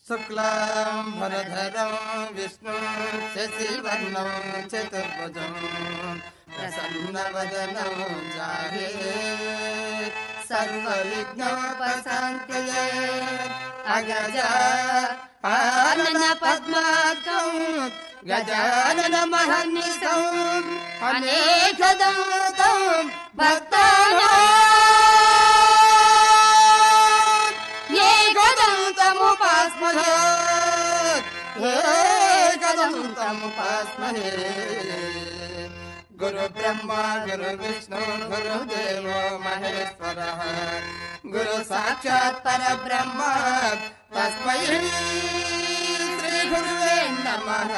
శుక్లాం భరధరం విష్ణు శశివర్ణం చతుర్భుజం ప్రసన్నవదనం జాహే సర్వవిఘ్నోపశాంతయే అగజ ఆనన పద్మాకం గజానన మహర్నిశం అనేకదంతం భక్తానాం ఏకదంతముపాస్మహే ఏకదంతముపాస్మహే గురు బ్రహ్మ గురు విష్ణు గురు దేవో మహేశ్వర గురు సాక్షాత్ పరబ్రహ్మ తస్మై శ్రీ గురువే నమః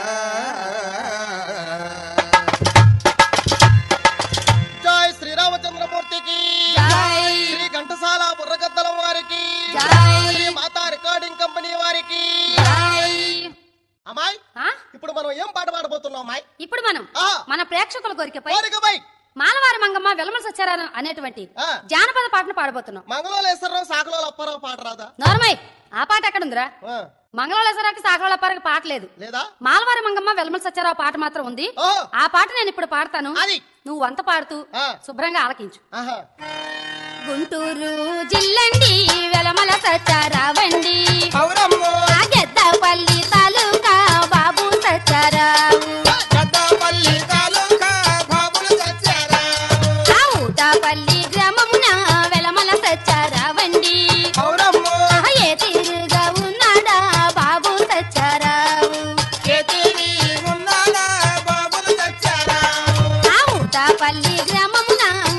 జై శ్రీరామచంద్రమూర్తికి జై. శ్రీ ఘంటసాల బుర్రగద్దలం వారికి జై. శ్రీ మాతా రికార్డింగ్ కంపెనీ వారికి హాయ్. అమ్మాయి ఆ? ఇప్పుడు మనం ఏం పాట పాడబోతున్నాం అమ్మాయి ఇప్పుడు మనం ఆ. మన ప్రేక్షకుల కోరికపై కోరిక బై మాలవారి మంగమ్మ వెలమల సత్యారాయణ అనేటువంటి ఆ. జానపద పాటను పాడబోతున్నాం మంగళలేశ్వరరావు సాకులో అప్పారావు పాట రాదా నోర్మయ్ ఆ పాట ఎక్కడుందిరా ఆ, మంగళవారేశ్వరాకి సాగలపారకి పాట లేదు లేదా మాలవారి మంగమ్మ వెలమల సత్యారావు పాట మాత్రం ఉంది ఓ ఆ పాట నేను ఇప్పుడు పాడతాను అది నువ్వు వంత పాడుతూ ఆ. శుభ్రంగా ఆలకించు ఆహా గుంటూరు జిల్లండి వెలమల సత్యారావండి పౌరమ్మో ఆ గెద్దపల్లి తాలూకా బాబు సత్యారావు పెద్దపల్లి తాలూకా బాబులు చచ్చారా ఆ ఊటాపల్లి గ్రామమున వెలమల సచ్చారావండి పౌరమ్మో ఆ ఏ తీరుగా ఉన్నాడా బాబు సచ్చారావు చేతిని ఉన్నాడా బాబులు చచ్చారా ఆ ఊటాపల్లి గ్రామమున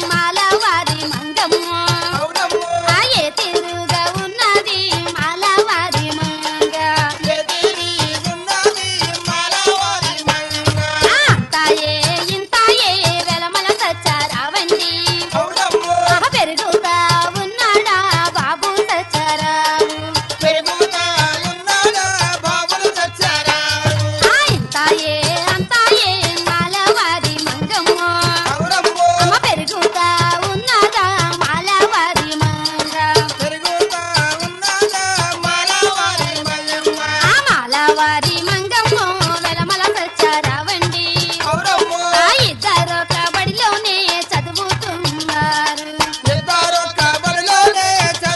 మాలవారి మంగమ్మ పౌరమ్మో ఆ ఏ తీరుగా ఉన్నది మాలవారి మంగ చేతిని ఉన్నది మాలవారి మంగ ఆ అంతాయే ఇంతాయే వెలమల సచ్చారావండి పౌరమ్మో ఆ పెరుగుగా ఉన్నాడా బాబు సచ్చారావు పెరుగుతా ఉన్నాడా బాబులు చచ్చారా ఆ ఇంతాయే అంతాయే మాలవారి మంగమ్మ పౌరమ్మో అమ్మ పెరుగుతా ఉన్నదా మాలవారి మంగ పెరుగుతా ఉన్నాడా మాలవారి మంగ ఆ మాలవారి మంగమ్మ వెలమల సచ్చారావండి పౌరమ్మో ఆ ఇద్దరు కబడిలోనే చదువుతున్నారు ఇద్దరు కబడిలోనే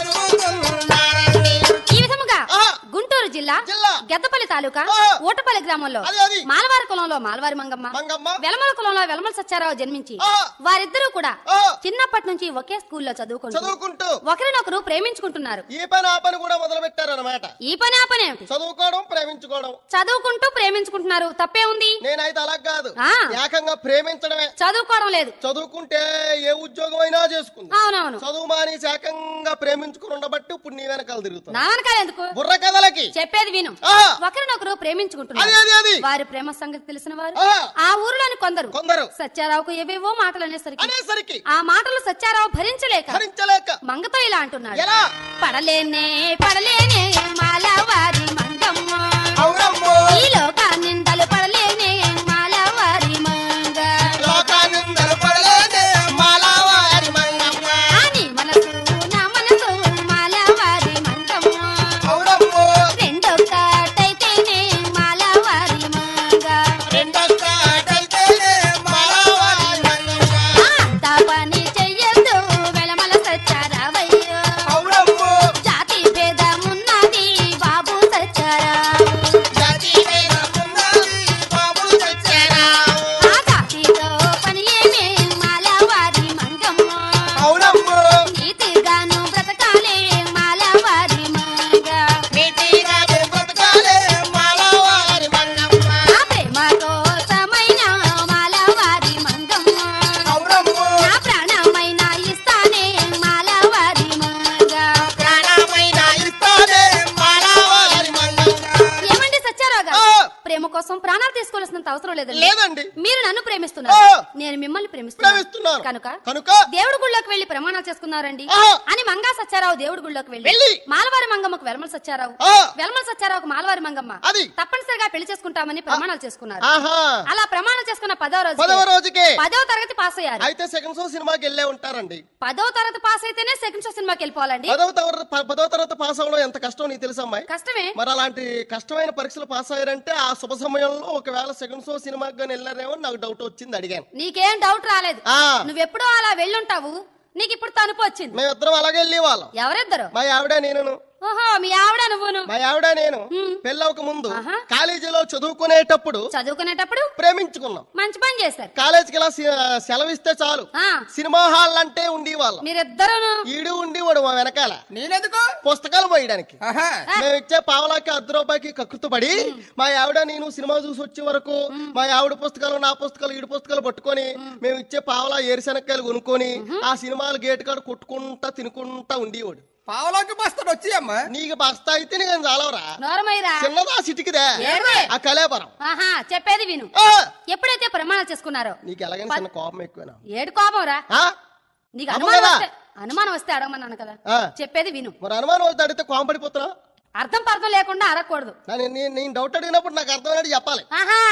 చదువుతున్నారండి ఈ విధముగా ఆ. గుంటూరు జిల్లా జిల్లా. గద్దపల్లి తాలూకా ఆ. ఊటపల్లి గ్రామంలో అది, అది. మాలవారి కులంలో మాలవారి మంగమ్మ మంగమ్మ వెలమల కులంలో వెలమల సత్యారావు జన్మించి ఆ. వారిద్దరూ కూడా ఆ. చిన్నప్పటి నుంచి ఒకే స్కూల్లో చదువుకుంటూ చదువుకుంటూ ఒకరినొకరు ప్రేమించుకుంటున్నారు ఈ పని ఆ పని కూడా మొదలు పెట్టారన్నమాట ఈ పని ఆ పని ఏమిటి చదువుకోవడం ప్రేమించుకోవడం చదువుకుంటూ ప్రేమించుకుంటున్నారు తప్పే ఉంది నేనైతే అలా కాదు ఆ. ఏకంగా ప్రేమించడమే చదువుకోవడం లేదు చదువుకుంటే ఏ ఉద్యోగం అయినా చేసుకుంది అవునవును చదువు మాని ఏకంగా ప్రేమించుకుని ఉండబట్టి ఇప్పుడు నీ వెనకాల తిరుగుతుంది నా వెనకాల ఎందుకు బుర్ర కథలకి చెప్పేది విను ఆ. ఒకరినొకరు అది ప్రేమించుకుంటున్నారు అది అది వారి ప్రేమ సంగతి తెలిసిన వారు ఆ. ఆ ఊరిలోని కొందరు కొందరు సత్యారావుకు ఏవేవో మాటలు అనేసరికి అనేసరికి ఆ మాటలు సత్యారావు భరించలేక భరించలేక మంగతో ఇలా అంటున్నాడు ఎలా పడలేనే పడలేనే మాలవారి మంగమ్మ పౌరమ్మో ఈ లోక నిందలు పడలేనే మాలవారి మంగ లోకానిందలు పడలేదే మాలవారి మంగమ్మ అని మనసు నా మనసు మాలవారి మంగమ్మ పౌరమ్మో రెండొక్కటైతేనే మాలవారి మంగ రెండొక్కటైతేనే మాలవారి మంగమ్మ అంత పని చెయ్యొద్దు వెలమల సచ్చారావయ్యో పౌరమ్మో జాతి భేదమున్నది కోసం ప్రాణాలు తీసుకోవాల్సినంత అవసరం లేదండి లేదండి మీరు నన్ను ప్రేమిస్తున్నారు ఆ. నేను మిమ్మల్ని ప్రేమిస్తున్నాను ప్రేమిస్తున్నాను కనుక కనుక దేవుడి గుళ్ళోకి వెళ్లి ప్రమాణాలు చేసుకున్నారండి ఆ. అని మంగా సత్యారావు దేవుడి గుళ్ళోకి వెళ్ళి వెళ్ళి. మాలవారి మంగమ్మకు వెలమల సత్యారావు ఆ. వెలమల సత్యారావుకు మాలవారి మంగమ్మ అది. తప్పనిసరిగా పెళ్లి చేసుకుంటామని ప్రమాణాలు చేసుకున్నారు ఆహా అలా ప్రమాణం చేసుకున్న పదవ రోజు పదవ రోజుకే పదవ తరగతి పాస్ అయ్యారు అయితే సెకండ్ షో సినిమాకి వెళ్ళే ఉంటారండి పదవ తరగతి పాస్ అయితేనే సెకండ్ షో సినిమాకి వెళ్ళిపోవాలండి పదవ తరగతి ప- పదవ తరగతి పాస్ అవ్వడం ఎంత కష్టం నీకు తెలుసా అమ్మాయి కష్టమే మరి అలాంటి కష్టమైన పరీక్షలు పాస్ అయ్యారంటే ఆ శుభ సమయంలో ఒకవేళ సెకండ్ షో సినిమాకి కానీ వెళ్ళారేమో నాకు డౌట్ వచ్చింది అడిగాను నీకేం డౌట్ రాలేదు ఆ నువ్వెప్పుడో అలా వెళ్ళుంటావు నీకు ఇప్పుడు తనుపు వచ్చింది మేమిద్దరం అలాగే వెళ్ళే వాళ్ళం ఎవరిద్దరు మా ఆవిడ నేను ఓహో మీ ఆవిడ నువ్వును మా ఆవిడ నేను హ్మ్. పెళ్ళవక ముందు ఆహా. కాలేజీలో చదువుకునేటప్పుడు చదువుకునేటప్పుడు ప్రేమించుకున్నాం మంచి పని చేశారు కాలేజీకి ఇలా సి- సెలవిస్తే చాలు ఆ సినిమా హాల్ అంటే ఉండేవాళ్ళం మీరిద్దరును ఈడు ఉండేవాడు మా వెనకాల నేనెందుకు పుస్తకాలు పోయడానికి ఆహా మేము ఇచ్చే పావలాకి అర్ధ రూపాయికి కక్కుతు పడి మా ఆవిడ నేను సినిమా చూసి వచ్చే వరకు మా ఆవిడ పుస్తకాలు నా పుస్తకాలు ఈడు పుస్తకాలు పట్టుకొని మేము ఇచ్చే పావలా ఏరుశనక్కాయలు కొనుక్కొని ఆ సినిమాలు గేట్ కాడ కొట్టుకుంటా తినుకుంటా ఉండేవాడు పావలోకి బస్తాడు వచ్చి అమ్మా నీకు బస్తా అయితే నీకు చాలవరా నోరమైరా చిన్నదా సిటికిదే ఏది? ఆ కలేబరం ఆహా చెప్పేది విను ఆ! ఎప్పుడైతే ప్రమాణాలు చేసుకున్నారో నీకు ఎలాగైనా చిన్న కోపం ఎక్కువేనా ఏడు కోపం రా ఆ? నీకు అమ్మ అనుమానం కదా? వస్తే అనుమానం వస్తే అడగమన్నాను కదా ఆ. చెప్పేది విను మరి అనుమానం వస్తే అడిగితే కోపం పడిపోతున్నా అర్థం పర్థం లేకుండా అడగకూడదు నేను నేను- నేను డౌట్ అడిగినప్పుడు నాకు అర్థమైనట్టు చెప్పాలి ఆహా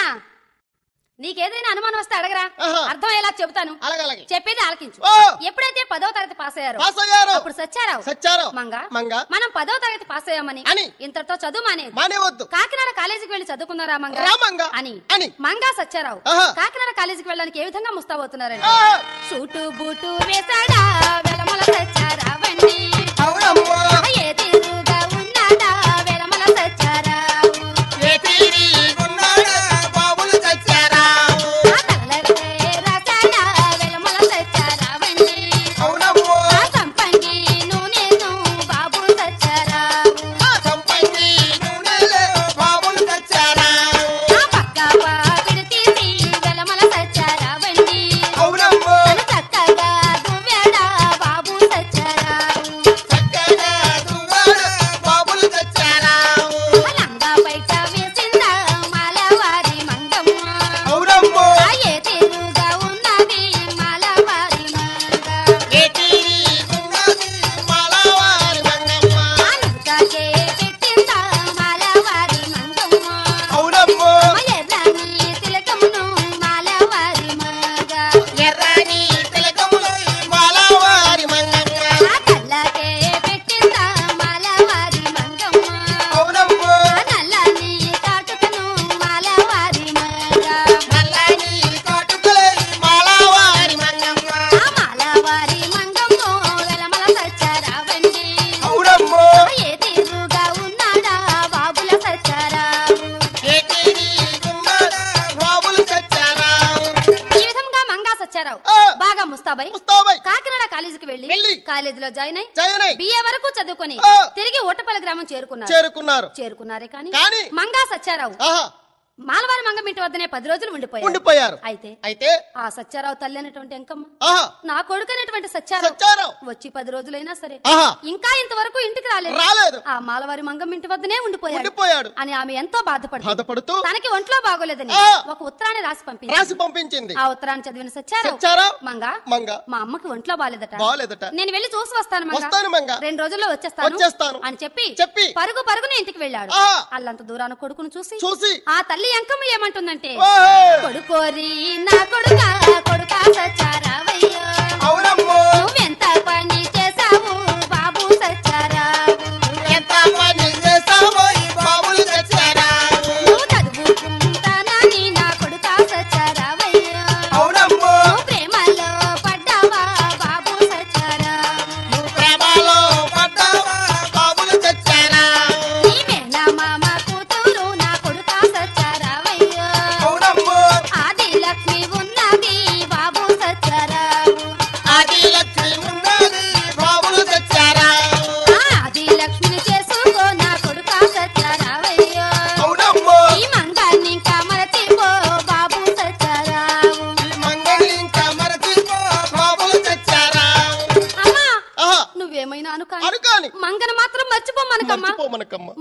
నీకేదైనా అనుమానం వస్తే అడగరా ఆహా. అర్థం ఎలా చెబుతాను అలాగే అలాగే చెప్పేది ఆలకించు ఓ ఎప్పుడైతే పదో తరగతి పాస్ అయ్యారో పాస్ అయ్యారు అప్పుడు సచ్చారావు సచ్చారు మంగ మంగ మనం పదో తరగతి పాస్ అయ్యామని అని. ఇంతటితో చదువు మానేది మానే వద్దు కాకినాడ కాలేజీకి వెళ్లి చదువుకున్నారా మంగ రా మంగ. అని అని. మంగా సచ్చారావు ఆహా. కాకినాడ కాలేజీకి వెళ్ళడానికి ఏ విధంగా ముస్తాబోతున్నారండి ఆ! షూటు బూటు వేసాడా వెలమల సచ్చారావండి అవునమ్మా ఏ తీరుగా ఉన్నాడా వెలమల సచ్చారావు ఏ తీరిగున్నాడా బాబులు చచ్చారావు ఆ తలకే రాసాడా వెలమల సచ్చారావండి అవునమ్మో ఆ సంపంగి నూనెను బాబు సచ్చారావు ఆ సంపంగి నూనెలే బాబులు చచ్చారావు ఆ పక్క పాపిడి తీసి వెలమల సచ్చారావండి అవునమ్మో తను చక్కగా దువ్వాడా బాబు సచ్చారావు చక్కగా దువ్వాడు బాబులు చచ్చారావు లంగా బయట వేసిందా మాలవారి మంగమ్మ అవునమ్మో ఆ ఏ తీరుగా ఉన్నది మాలవారి మంగ ఏ తీరిగున్నది మాలవారి మంగమ్మ ఆ నుక్కకే పెట్టిందా మాలవారి మంగమ్మ అవునమ్మో అమ్మ ఎర్రని తిలకమును మాలవారి మంగ ఎర్రని తిలకములు మాలవారి మంగమ్మ ఆ కళ్ళకే పెట్టిందా మాలవారి మంగమ్మ అవునమ్మో ఆ నల్లని కాటుకను మాలవారి మంగ నల్లని కాటుకలే మాలవారి మంగమ్మ ఆ మాలవారి మంగమ్మో వెలమల సచ్చారావండి అవునమ్మో ఏ తీరుగా ఉన్నాడా బాబుల సచ్చారావు ఏ తీరిగున్నాడా బాబులు చచ్చారావు ఈ విధంగా మంగా సచ్చారావు ఆ. బాగా ముస్తాబై ముస్తాబాయ్ కాకినాడ కాలేజీకి వెళ్ళి వెళ్ళి. కాలేజీలో జాయిన్ అయి జయనై బిఏ వరకు చదువుకొని ఆ. తిరిగి ఓటపల్లి గ్రామం చేరుకున్నారు చేరుకున్నారు చేరుకున్నారే కానీ కానీ మంగా సచ్చారావు ఆహా మాలవారి మంగం ఇంటి వద్దనే పది రోజులు ఉండిపోయారు ఉండిపోయారు అయితే అయితే ఆ సచ్చారావు తల్లి అనేటువంటి ఎంకమ్మ ఆహా నా కొడుకు అనేటువంటి సచ్చారావు సచ్చారావు వచ్చి పది రోజులైనా సరే ఆహా ఇంకా ఇంతవరకు ఇంటికి రాలేదు రాలేదు ఆ మాలవారి మంగం ఇంటి వద్దనే ఉండిపోయాడు ఉండిపోయాడు అని ఆమె ఎంతో బాధపడుతుంది బాధపడుతూ తనకి ఒంట్లో బాగోలేదని ఆ. ఒక ఉత్తరాన్ని రాసి పంపింది రాసి పంపించింది ఆ ఉత్తరాన్ని చదివిన సచ్చారావు సచ్చారావు మంగా మంగ మా అమ్మకి ఒంట్లో బాలేదట బాలేదట నేను వెళ్ళి చూసి వస్తాను మంగా వస్తాను మంగ రెండు రోజుల్లో వచ్చేస్తాను వచ్చేస్తాను. అని చెప్పి చెప్పి. పరుగు పరుగున ఇంటికి వెళ్ళాడు ఆ. అల్లంత దూరాన కొడుకును చూసి చూసి ఆ తల్లి ఎంకమ్మ ఏమంటుందంటే ఓహో! కొడుకోరి నా కొడుక కొడుక సచ్చారావయ్యో అవునమ్మో నువ్వెంత పని చేసావు బాబు సచ్చారావు ఎంత పని చేస్తావో ఈ బాబులు చచ్చారావు నువ్వు చదువుకుంటానని నా కొడుక సచ్చారావయ్యో అవునమ్మో నువ్వు ప్రేమలో పడ్డావా బాబు సచ్చారావు నువ్వు ప్రేమలో పడ్డావా బాబులు చచ్చారావు నీ మేనమామ కూతురు నా కొడుక సచ్చారావయ్యో అవునమ్మో ఆది లక్ష్మి ఉన్నది బాబు సచ్చారావు ఆది లక్ష్మి ఉన్నది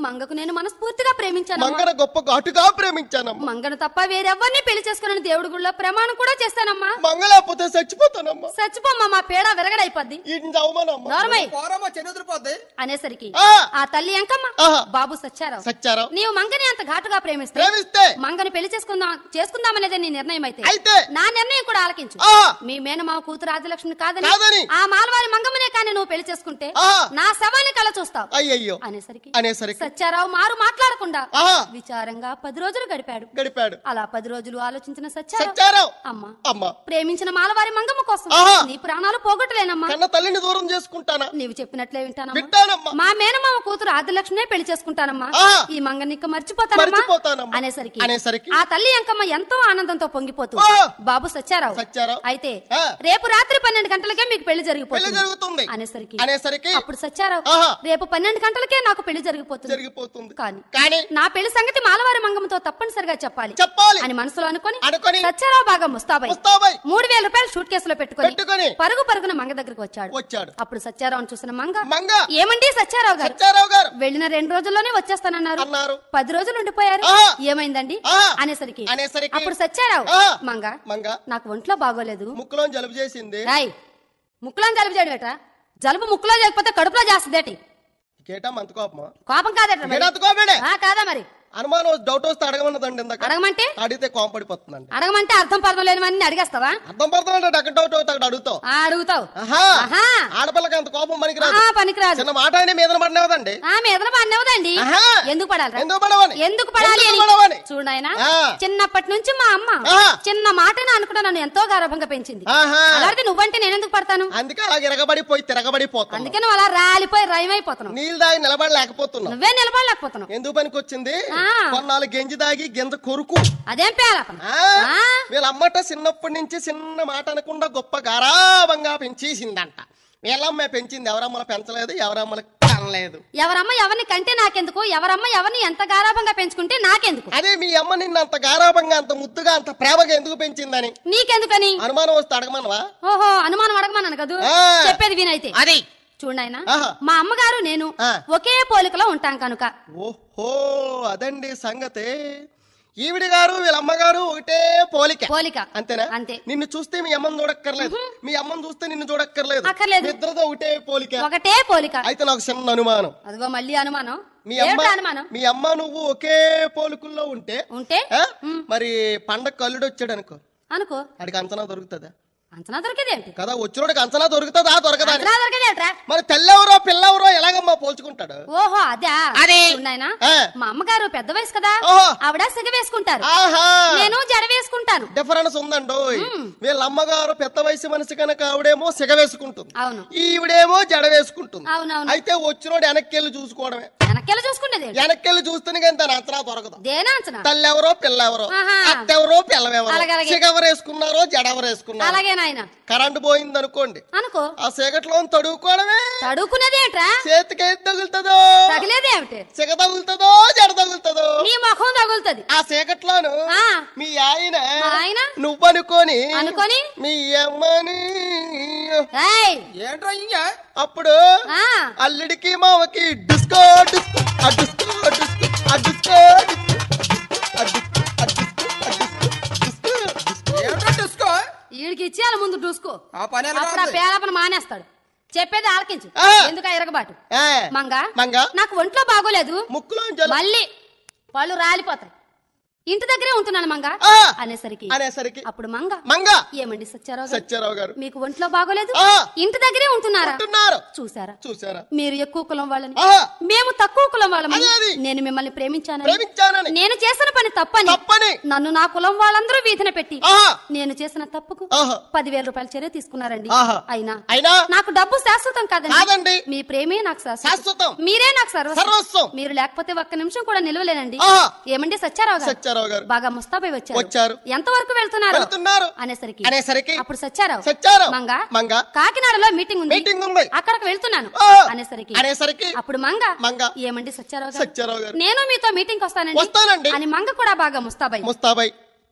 మంగకు నేను మనస్ఫూర్తిగా ప్రేమించాను మంగన గొప్ప ఘాటుగా ప్రేమించానమ్మా మంగను తప్ప వేరెవ్వరిని పెళ్లి చేసుకుని దేవుడి గుళ్ళో ప్రమాణం కూడా చేస్తానమ్మా మంగళపోతే చచ్చిపోతానమ్మా చచ్చిపోమ్మా మా పేడ విరగడైపోద్ది ఈ అవమానమ్మా నోరమై పోరమ్మ చెనుదిరిపోద్ది అనేసరికి ఆ. ఆ తల్లి ఎంకమ్మ ఆహా. బాబు సచ్చారావు సచ్చారావు నీవు మంగని అంత ఘాటుగా ప్రేమిస్తే ప్రేమిస్తే మంగని పెళ్లి చేసుకుందాం చేసుకుందామనేదే నీ నిర్ణయం అయితే అయితే నా నిర్ణయం కూడా ఆలకించు ఆ. మీ మేనమావ కూతురు ఆదిలక్ష్మి కాదని కాదని. ఆ మాలవారి మంగమ్మనే కానీ నువ్వు పెళ్లి చేసుకుంటే ఆ. నా శవాన్ని కళ చూస్తావు అయ్యయ్యో అనేసరికి అనేసరికి సత్యారావు మారు మాట్లాడకుండా ఆ. విచారంగా పది రోజులు గడిపాడు గడిపాడు అలా పది రోజులు ఆలోచించిన సత్యారావు సచ్చారావు అమ్మా అమ్మా ప్రేమించిన మాలవారి మంగమ్మ కోసం ఆహా. నీ ప్రాణాలు పోగొట్టలేనమ్మా కన్న తల్లిని దూరం చేసుకుంటానా నీవు చెప్పినట్లే వింటానమ్మా వింటానమ్మా మా మేనమామ కూతురు ఆదిలక్ష్మినే పెళ్లి చేసుకుంటానమ్మా ఆహా. ఈ మంగనిక్క మర్చిపోతానమ్మా మర్చిపోతానమ్మా. అనేసరికి అనేసరికి? ఆ తల్లి అంకమ్మ ఎంతో ఆనందంతో పొంగిపోతూ ఆ. బాబు సచ్చారావు సచ్చారావు. అయితే ఆ. రేపు రాత్రి పన్నెండు గంటలకే మీకు పెళ్లి పెళ్లి జరిగిపోతుంది జరుగుతుంది అనేసరికి అనేసరికి అప్పుడు సచ్చారావు ఆహా. రేపు పన్నెండు గంటలకే నాకు పెళ్లి జరిగిపోతుంది జరిగిపోతుంది కానీ కానీ నా పెళ్లి సంగతి మాలవారి మంగమ్మతో తప్పనిసరిగా చెప్పాలి చెప్పాలి అని మనసులో అనుకొని అనుకొని సచ్చారావు బాగా ముస్తాబై ముస్తాబై మూడు వేల రూపాయలు షూట్ కేసులో పెట్టుకొని పెట్టుకొని పరుగు పరుగున మంగ దగ్గరికి వచ్చాడు వచ్చాడు అప్పుడు సత్యారావును చూసిన మంగ మంగ ఏమండి సత్యారావు గారు సత్యారావు గారు వెళ్ళిన రెండు రోజుల్లోనే వచ్చేస్తానన్నారు అన్నారు పది రోజులు ఉండిపోయారు ఆహా. ఏమైందండి ఆహా. అనేసరికి అనేసరికి అప్పుడు సత్యారావు ఆహా. మంగ మంగ నాకు ఒంట్లో బాగోలేదు ముక్కులో జలుబు చేసింది రాయ్ ముక్కులో జలుబు చేయడమేట జలుబు ముక్కులో చేయకపోతే కడుపులో చేస్తుందేటి కేటా మంత కోపమా కోపం కాదట మరి. కేటా కోపమే ఆ, కాదా మరి అనుమానం డౌట్ వస్తే అడగమన్నదండి ఇందాక అడగమంటే అడిగితే కోపడిపోతుందండి అడగమంటే అర్థం పర్థం లేనివన్నీ అడిగేస్తావా అర్థం పడుతుందంటే అక్కడ డౌట్ అవుతా అక్కడ అడుగుతావు ఆ, అడుగుతావు ఆహా ఆహా. ఆడపిల్లకి అంత కోపం పనికిరాదు ఆ, పనికిరాదు చిన్న మాట అయినా మీద పడినవదండి ఆ మీదన పడినవదండి ఆహా. ఎందుకు పడాలి ఎందుకు పడవని ఎందుకు పడాలి ఎందుకు అని పడవని? చూడాయన ఆ. చిన్నప్పటి నుంచి మా అమ్మ ఆహా. చిన్న మాటనే అనుకుంటా నన్ను ఎంతో గర్భంగా పెంచింది ఆహా అలాంటి నువ్వంటే నేనెందుకు పడతాను అందుకే అలా ఇరగబడిపోయి తిరగబడిపోతాను అందుకే నువ్వు అలా రాలిపోయి రయమైపోతున్నావు నీళ్ళు దాగి నిలబడలేకపోతున్నావు నువ్వే నిలబడలేకపోతున్నావు ఎందుకు పనికి వచ్చింది ఆ. కొన్నాళ్ళు గెంజి దాగి గింజ కొరుకు అదేం పేలాపన ఆ? ఆ. వీళ్ళ అమ్మట చిన్నప్పటి నుంచి చిన్న మాట అనకుండా గొప్ప గారాబంగా పెంచేసిందంట వీళ్ళమ్మ పెంచింది ఎవరమ్మల పెంచలేదు ఎవరమ్మల కనలేదు ఎవరమ్మ ఎవరిని కంటే నాకెందుకు ఎవరమ్మ ఎవరిని ఎంత గారాభంగా పెంచుకుంటే నాకెందుకు అదే మీ అమ్మ నిన్ను అంత గారాబంగా అంత ముద్దుగా అంత ప్రేమగా ఎందుకు పెంచిందని నీకెందుకని అనుమానం వస్తే అడగమనవా ఓహో అనుమానం అడగమన్నాను కదూ ఆ. చెప్పేది వినైతే అది చూడాయన ఆహా. మా అమ్మగారు నేను ఆ. ఒకే పోలికలో ఉంటాం కనుక ఓహో అదండి సంగతి ఈవిడి గారు వీళ్ళ అమ్మగారు ఒకటే పోలిక పోలిక అంతేనా అంతే నిన్ను చూస్తే మీ అమ్మని చూడక్కర్లేదు మీ అమ్మని చూస్తే నిన్ను చూడక్కర్లేదు అక్కర్లేదు. మీ ఇద్దరితో ఒకటే పోలిక ఒకటే పోలిక అయితే నాకు చిన్న అనుమానం అదిగో మళ్ళీ అనుమానం మీ అమ్మ ఏమిటా అనుమానం మీ అమ్మ నువ్వు ఒకే పోలికల్లో ఉంటే ఉంటే ఆ? మరి పండగ కల్లుడు వచ్చాడు అనుకో అనుకో అడికి అంచనా దొరుకుతుందా అంచనా దొరికేదేమిటి కదా వచ్చినోడికి అంచనా దొరుకుతుందా దొరకదా అని. అంచనా దొరికేదేమిట్రా మరి తెల్లెవరో పిల్లెవరో ఎలాగమ్మా పోల్చుకుంటాడు ఓహో అదే అది. ఉన్నాయనా ఆ. మా అమ్మగారు పెద్ద వయసు కదా ఓహో. ఆవిడ సిగ వేసుకుంటారు ఆహా నేను జడ వేసుకుంటాను డిఫరెన్స్ ఉందండో వీళ్ళ అమ్మగారు పెద్ద వయసు మనిషి కనుక ఆవిడేమో సిగ వేసుకుంటుంది అవును ఈవిడేమో జడ వేసుకుంటుంది అవునవును అయితే వచ్చినోడు వెనక్కెళ్ళి చూసుకోవడమే వెనక్కెళ్ళి చూసుకునేది వెనక్కెళ్ళి చూస్తేనే కానీ దాని అంచనా దొరకదు దేనా అంచనా తల్లెవరో పిల్లెవరో ఆహా. అత్తెవరో పిల్లవెవరో అలాగే, అలాగే. సిగెవరు వేసుకున్నారో జడెవరు వేసుకున్నారో అలాగే నాయన కరెంట్ పోయింది అనుకోండి అనుకో ఆ సీకట్లో తడువుకోవడమే చదువుకునేది ఏంట్రా చేతికి ఏది తగులుతుందో తగిలేది ఏమిటి సిగ తగులుతుందో జడ తగులుతుందో నీ ముఖం తగులుతుంది ఆ సీకట్లోను ఆ మీ ఆయన మా ఆయన నువ్వనుకొని అనుకొని మీ అమ్మని ఏయ్ ఏంట్రా ఇంకే అప్పుడు ఆ అల్లుడికి మావకి డిస్కో డిస్కో ఆ డిస్కో డిస్కో ఆ డిస్కో డిస్కో ఆ డిస్కో ఆ డిస్కో ఆ డిస్కో డిస్కో డిస్కో ఏంట్రా డిస్కో వీడికి ఇచ్చేయాలి ముందు చూసుకో ఆ పని ఎలా అప్పుడు ఆ ఉంది? పేలపన మానేస్తాడు చెప్పేది ఆలకించు ఆ. ఎందుకు ఆ ఇరగబాటు ఏ, మంగ మంగ నాకు ఒంట్లో బాగోలేదు ముక్కులో జల మళ్ళీ పళ్ళు రాలిపోతాయి ఇంటి దగ్గరే ఉంటున్నాను మంగ ఆ. అనేసరికి అనేసరికి అప్పుడు మంగ మంగ ఏమండి సత్యారావు గారు? సత్యారావు గారు మీకు ఒంట్లో బాగోలేదు ఆ. ఇంటి దగ్గరే ఉంటున్నారా అంటున్నారు చూసారా చూసారా మీరు ఎక్కువ కులం వాళ్ళని ఆహా మేము తక్కువ కులం వాళ్ళమని అదే అది. నేను మిమ్మల్ని ప్రేమించాను ప్రేమించానని నేను చేసిన పని తప్పని తప్పని నన్ను నా కులం వాళ్ళందరూ వీధిన పెట్టి ఆహా నేను చేసిన తప్పుకు ఆహా పదివేల రూపాయల చర్య తీసుకున్నారండి ఆహా. అయినా అయినా నాకు డబ్బు శాశ్వతం కాదండి కాదండి మీ ప్రేమే నాకు శాశ్వతం శాశ్వతం మీరే నాకు సర్వస్వం సర్వస్వం మీరు లేకపోతే ఒక్క నిమిషం కూడా నిలవలేనండి ఆహా ఏమండి సత్యారావు గారు సత్యారావు గారు బాగా ముస్తాబై వచ్చారు వచ్చారు. ఎంత వరకు వెళ్తున్నారు వెళ్తున్నారు అనేసరికి అనేసరికి అప్పుడు సత్యారావు సత్యారావు మంగ మంగ కాకినాడలో మీటింగ్ ఉంది మీటింగ్ ఉంది అక్కడికి వెళ్తున్నాను ఆ. అనేసరికి అనేసరికి అప్పుడు మంగ మంగ ఏమండి సత్యారావు గారు సత్యారావు గారు నేను మీతో మీటింగ్ వస్తానండి వస్తానండి అని మంగ కూడా బాగా ముస్తాబై ముస్తాబాయ్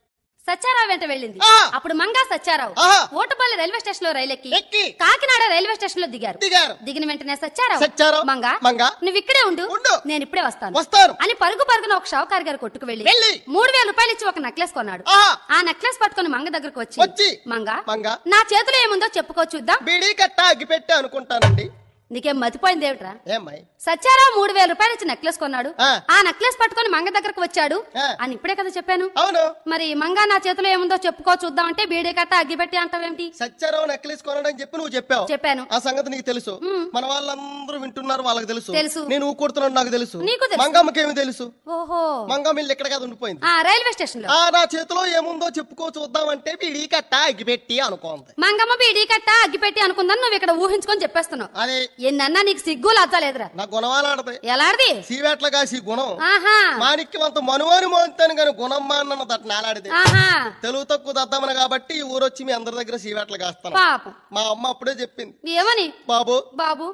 సత్యారావు వెంట వెళ్ళింది ఆ. అప్పుడు మంగా సత్యారావు ఆహా. ఓటపల్లి రైల్వే స్టేషన్ లో రైలు ఎక్కి ఎక్కి. కాకినాడ రైల్వే స్టేషన్ లో దిగారు దిగారు దిగిన వెంటనే సత్యారావు సత్యారావు, మంగా మంగా, నువ్వు ఇక్కడే ఉండు ఉండు. నేను ఇప్పుడే వస్తాను వస్తాను అని పరుగు పరుగున ఒక షావుకారి గారు కొట్టుకు వెళ్ళి వెళ్ళి. మూడు వేల రూపాయలు ఇచ్చి ఒక నెక్లెస్ కొన్నాడు ఆహా. ఆ నెక్లెస్ పట్టుకుని మంగ దగ్గరకు వచ్చి వచ్చి. మంగా మంగా. నా చేతిలో ఏముందో చెప్పుకో చూద్దాం బీడీ కట్ట అగ్గిపెట్టే అనుకుంటానండి నీకేం మతిపోయింది ఏమిట్రా ఏమ్మాయి సత్యారావు మూడు వేల రూపాయలు ఇచ్చి నెక్లెస్ కొన్నాడు ఆ. ఆ నెక్లెస్ పట్టుకొని మంగ దగ్గరకు వచ్చాడు ఆ. అని ఇప్పుడే కదా చెప్పాను అవును మరి మంగా నా చేతిలో ఏముందో చెప్పుకో చూద్దాం అంటే బీడీ కట్ట అగ్గిపెట్టి అంటావేంటి సత్యారావు నెక్లెస్ కొనడని చెప్పి నువ్వు చెప్పావు చెప్పాను ఆ సంగతి నీకు తెలుసు మన వాళ్ళందరూ వింటున్నారు వాళ్ళకి తెలుసు తెలుసు. నేను ఊకొడుతున్నాను నాకు తెలుసు నీకు తెలుసు. మంగమ్మకి ఏమి తెలుసు ఓహో మంగమ్మ ఇల్లు ఎక్కడ కాదు ఉండిపోయింది ఆ రైల్వే స్టేషన్ లో ఆ నా చేతిలో ఏముందో చెప్పుకో చూద్దాం అంటే బీడీ కట్ట అగ్గిపెట్టి అనుకోంది మంగమ్మ బీడీ కట్ట అగ్గిపెట్టి అనుకుందని నువ్వు ఇక్కడ ఊహించుకొని చెప్పేస్తున్నావు అదే ఎన్నన్నా నీకు సిగ్గు లజ్జలేదురా నా గుణవాలాడది ఎలాంటిది సీవేట్ల కాసి గుణం ఆహా మాణిక్యమంత మనువాని మోంతాను కానీ గుణమ్మా అన్న దట్ నాలాడితే ఆహా తెలుగు తక్కువ దద్దామని కాబట్టి ఈ ఊరొచ్చి మీ అందరి దగ్గర సీవేట్ల కాస్తాను పాపం మా అమ్మ అప్పుడే చెప్పింది ఏమని బాబు బాబు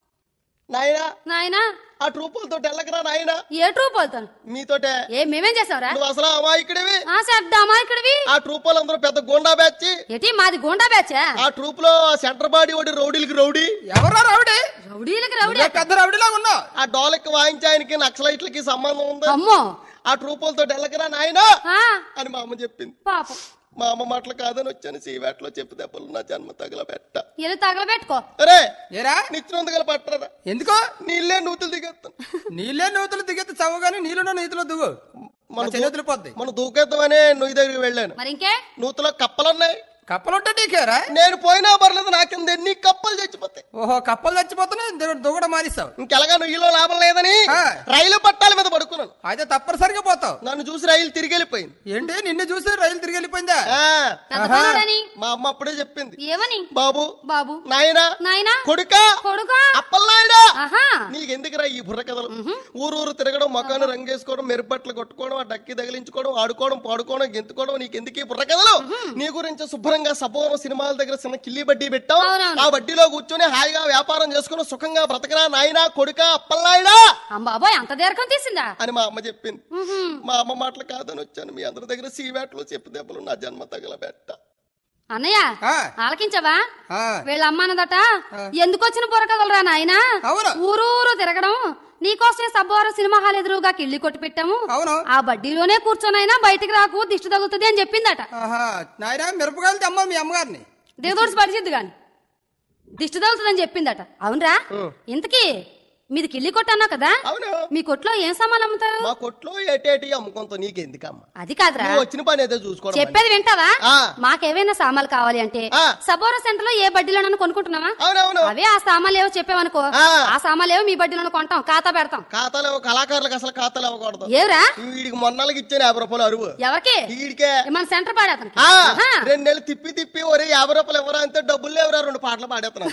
నాయనా నాయనా ఆ ట్రూపులతో వెళ్ళకరా నాయనా ఏ ట్రూప్ వెళ్తాను మీతోటే ఏ మేమేం చేసావురా నువ్వు అసలు అమాయకుడివి ఆ చెడ్డామా ఇక్కడివి ఆ ట్రూప్ వాళ్ళందరూ పెద్ద గోండా బ్యాచ్ ఎటి మాది గుండా బ్యాచా ఆ ట్రూప్ లో సెంటర్ బాడీ ఒకటి రౌడీలకి రౌడీ ఎవరా రౌడీ రౌడీలకి రౌడీ నువ్వే పెద్ద రౌడీలా ఉన్నావు ఆ డోలకి వాయించే ఆయనకి నక్సలైట్లకి సంబంధం ఉంది అమ్మో ఆ ట్రూపులతో వెళ్ళకరా నాయనా ఆ అని మా అమ్మ చెప్పింది పాపం మా అమ్మ మాటలు కాదని వచ్చాను సీవేట్లో చెప్పు దెబ్బలు నా జన్మ తగలబెట్ట ఇల్లు తగలబెట్టుకో అరే ఏరా నిచ్చినందుగల పట్టరా ఎందుకో నీళ్ళే నూతులు దిగేస్తాను నీళ్ళే నూతులు దిగెత్తి చవగానే నీళ్ళలో నీతులు దువ్వు మన చేతులు పోద్ది మనం దూకేద్దామనే నువ్వు దగ్గరికి వెళ్ళాను మరి ఇంకే నూతులో కప్పలున్నాయి కప్పలుంటే నీకేరా నేను పోయినా పర్లేదు నాకింద ఎన్ని కప్పలు చచ్చిపోతాయి ఓహో కప్పలు చచ్చిపోతున్నాయి దువ్వడం మానేస్తావు ఇంకెలాగా నువ్వులో లాభం లేదని ఆ. రైలు పట్టాల మీద పడుకున్నాను అయితే తప్పనిసరిగా పోతావు నన్ను చూసి రైలు తిరిగి వెళ్ళిపోయింది ఏంటి నిన్ను చూసి రైలు తిరిగి వెళ్ళిపోయిందా ఆ, పెద్ద పిల్లడని మా అమ్మ అప్పుడే చెప్పింది ఏమని బాబు బాబు నాయనా నాయనా కొడుకా కొడుకా అప్పలనాయుడా ఆహా నీకెందుకురా ఈ బుర్ర కథలు ఊరు ఊరు తిరగడం మొఖాన్ని రంగేసుకోవడం మెరుపట్లు కొట్టుకోవడం ఆ డక్కి తగిలించుకోవడం ఆడుకోవడం పాడుకోవడం గెంతుకోవడం నీకెందుకు ఈ బుర్ర కథలు నీ గురించి శుభ్రంగా సపోరం సినిమాల దగ్గర చిన్న కిల్లి బడ్డీ పెట్టాం అవునవును. ఆ వడ్డీలో కూర్చొని హాయిగా వ్యాపారం చేసుకుని సుఖంగా బ్రతకరా నాయనా కొడుక అప్పలనాయుడా అంబాబోయ్ అంత దీర్ఘం తీసిందా అని మా అమ్మ చెప్పింది ఉహుం. మా అమ్మ మాటలు కాదని వచ్చాను మీ అందరి దగ్గర సీవేట్లు చెప్పు దెబ్బలు నా జన్మ తగలబెట్ట అన్నయ్య ఆ. ఆలకించవా ఆ, వీళ్ళ అమ్మానదట ఎందుకు వచ్చిన బుర్రకదలరా నాయనా అవును. ఊరూరు తిరగడం నీకోసమే సబ్బోర సినిమా హాల్ ఎదురుగా కిళ్ళి కొట్టి పెట్టాము అవును ఆ బడ్డీలోనే కూర్చొనైనా బయటికి రాకు దిష్టి తగులుతుంది అని చెప్పిందట ఆహా నాయనా మిరపకాయలు తెమ్మ మీ అమ్మగారిని దిగదోడిసి పడిచిద్ది గాని దిష్టి తగులుతుందని చెప్పిందట అవునరా ఇంతకీ మీది కిళ్ళి కొట్టు అన్నావు కదా అవును మీ కొట్లో ఏం సామాన్లు అమ్ముతారు మా కొట్లో ఏటేటి అమ్ముకుంటాం నీకెందుకమ్మ అది కాదురా నువ్వు వచ్చిన పని ఏదో చూసుకోవడం చెప్పేది వింటావా ఆ. మాకేమైనా సామాన్లు కావాలి అంటే ఆ. సబోరా సెంటర్ లో ఏ బడ్డీలోనైనా కొనుక్కుంటున్నావా అవునవును అవే ఆ సామాన్లు ఏవో చెప్పావనుకో ఆ. ఆ సామాన్లు ఏవో మీ బడ్డీలోనే కొంటాం ఖాతా పెడతాం ఖాతాలు ఇవ్వ- కళాకారులకు అసలు ఖాతాలు ఇవ్వకూడదు ఏవరా వీడికి మొన్నలకి ఇచ్చాను యాభై రూపాయలు అరువు ఎవరికి వీడికే మన సెంటర్ పాడేతనికి ఆ, ఆహా. రెండు నెలలు తిప్పి తిప్పి ఒరే యాభై రూపాయలు ఎవరా అంతే డబ్బులు లేవురా రెండు పాటలు పాడేస్తున్నాను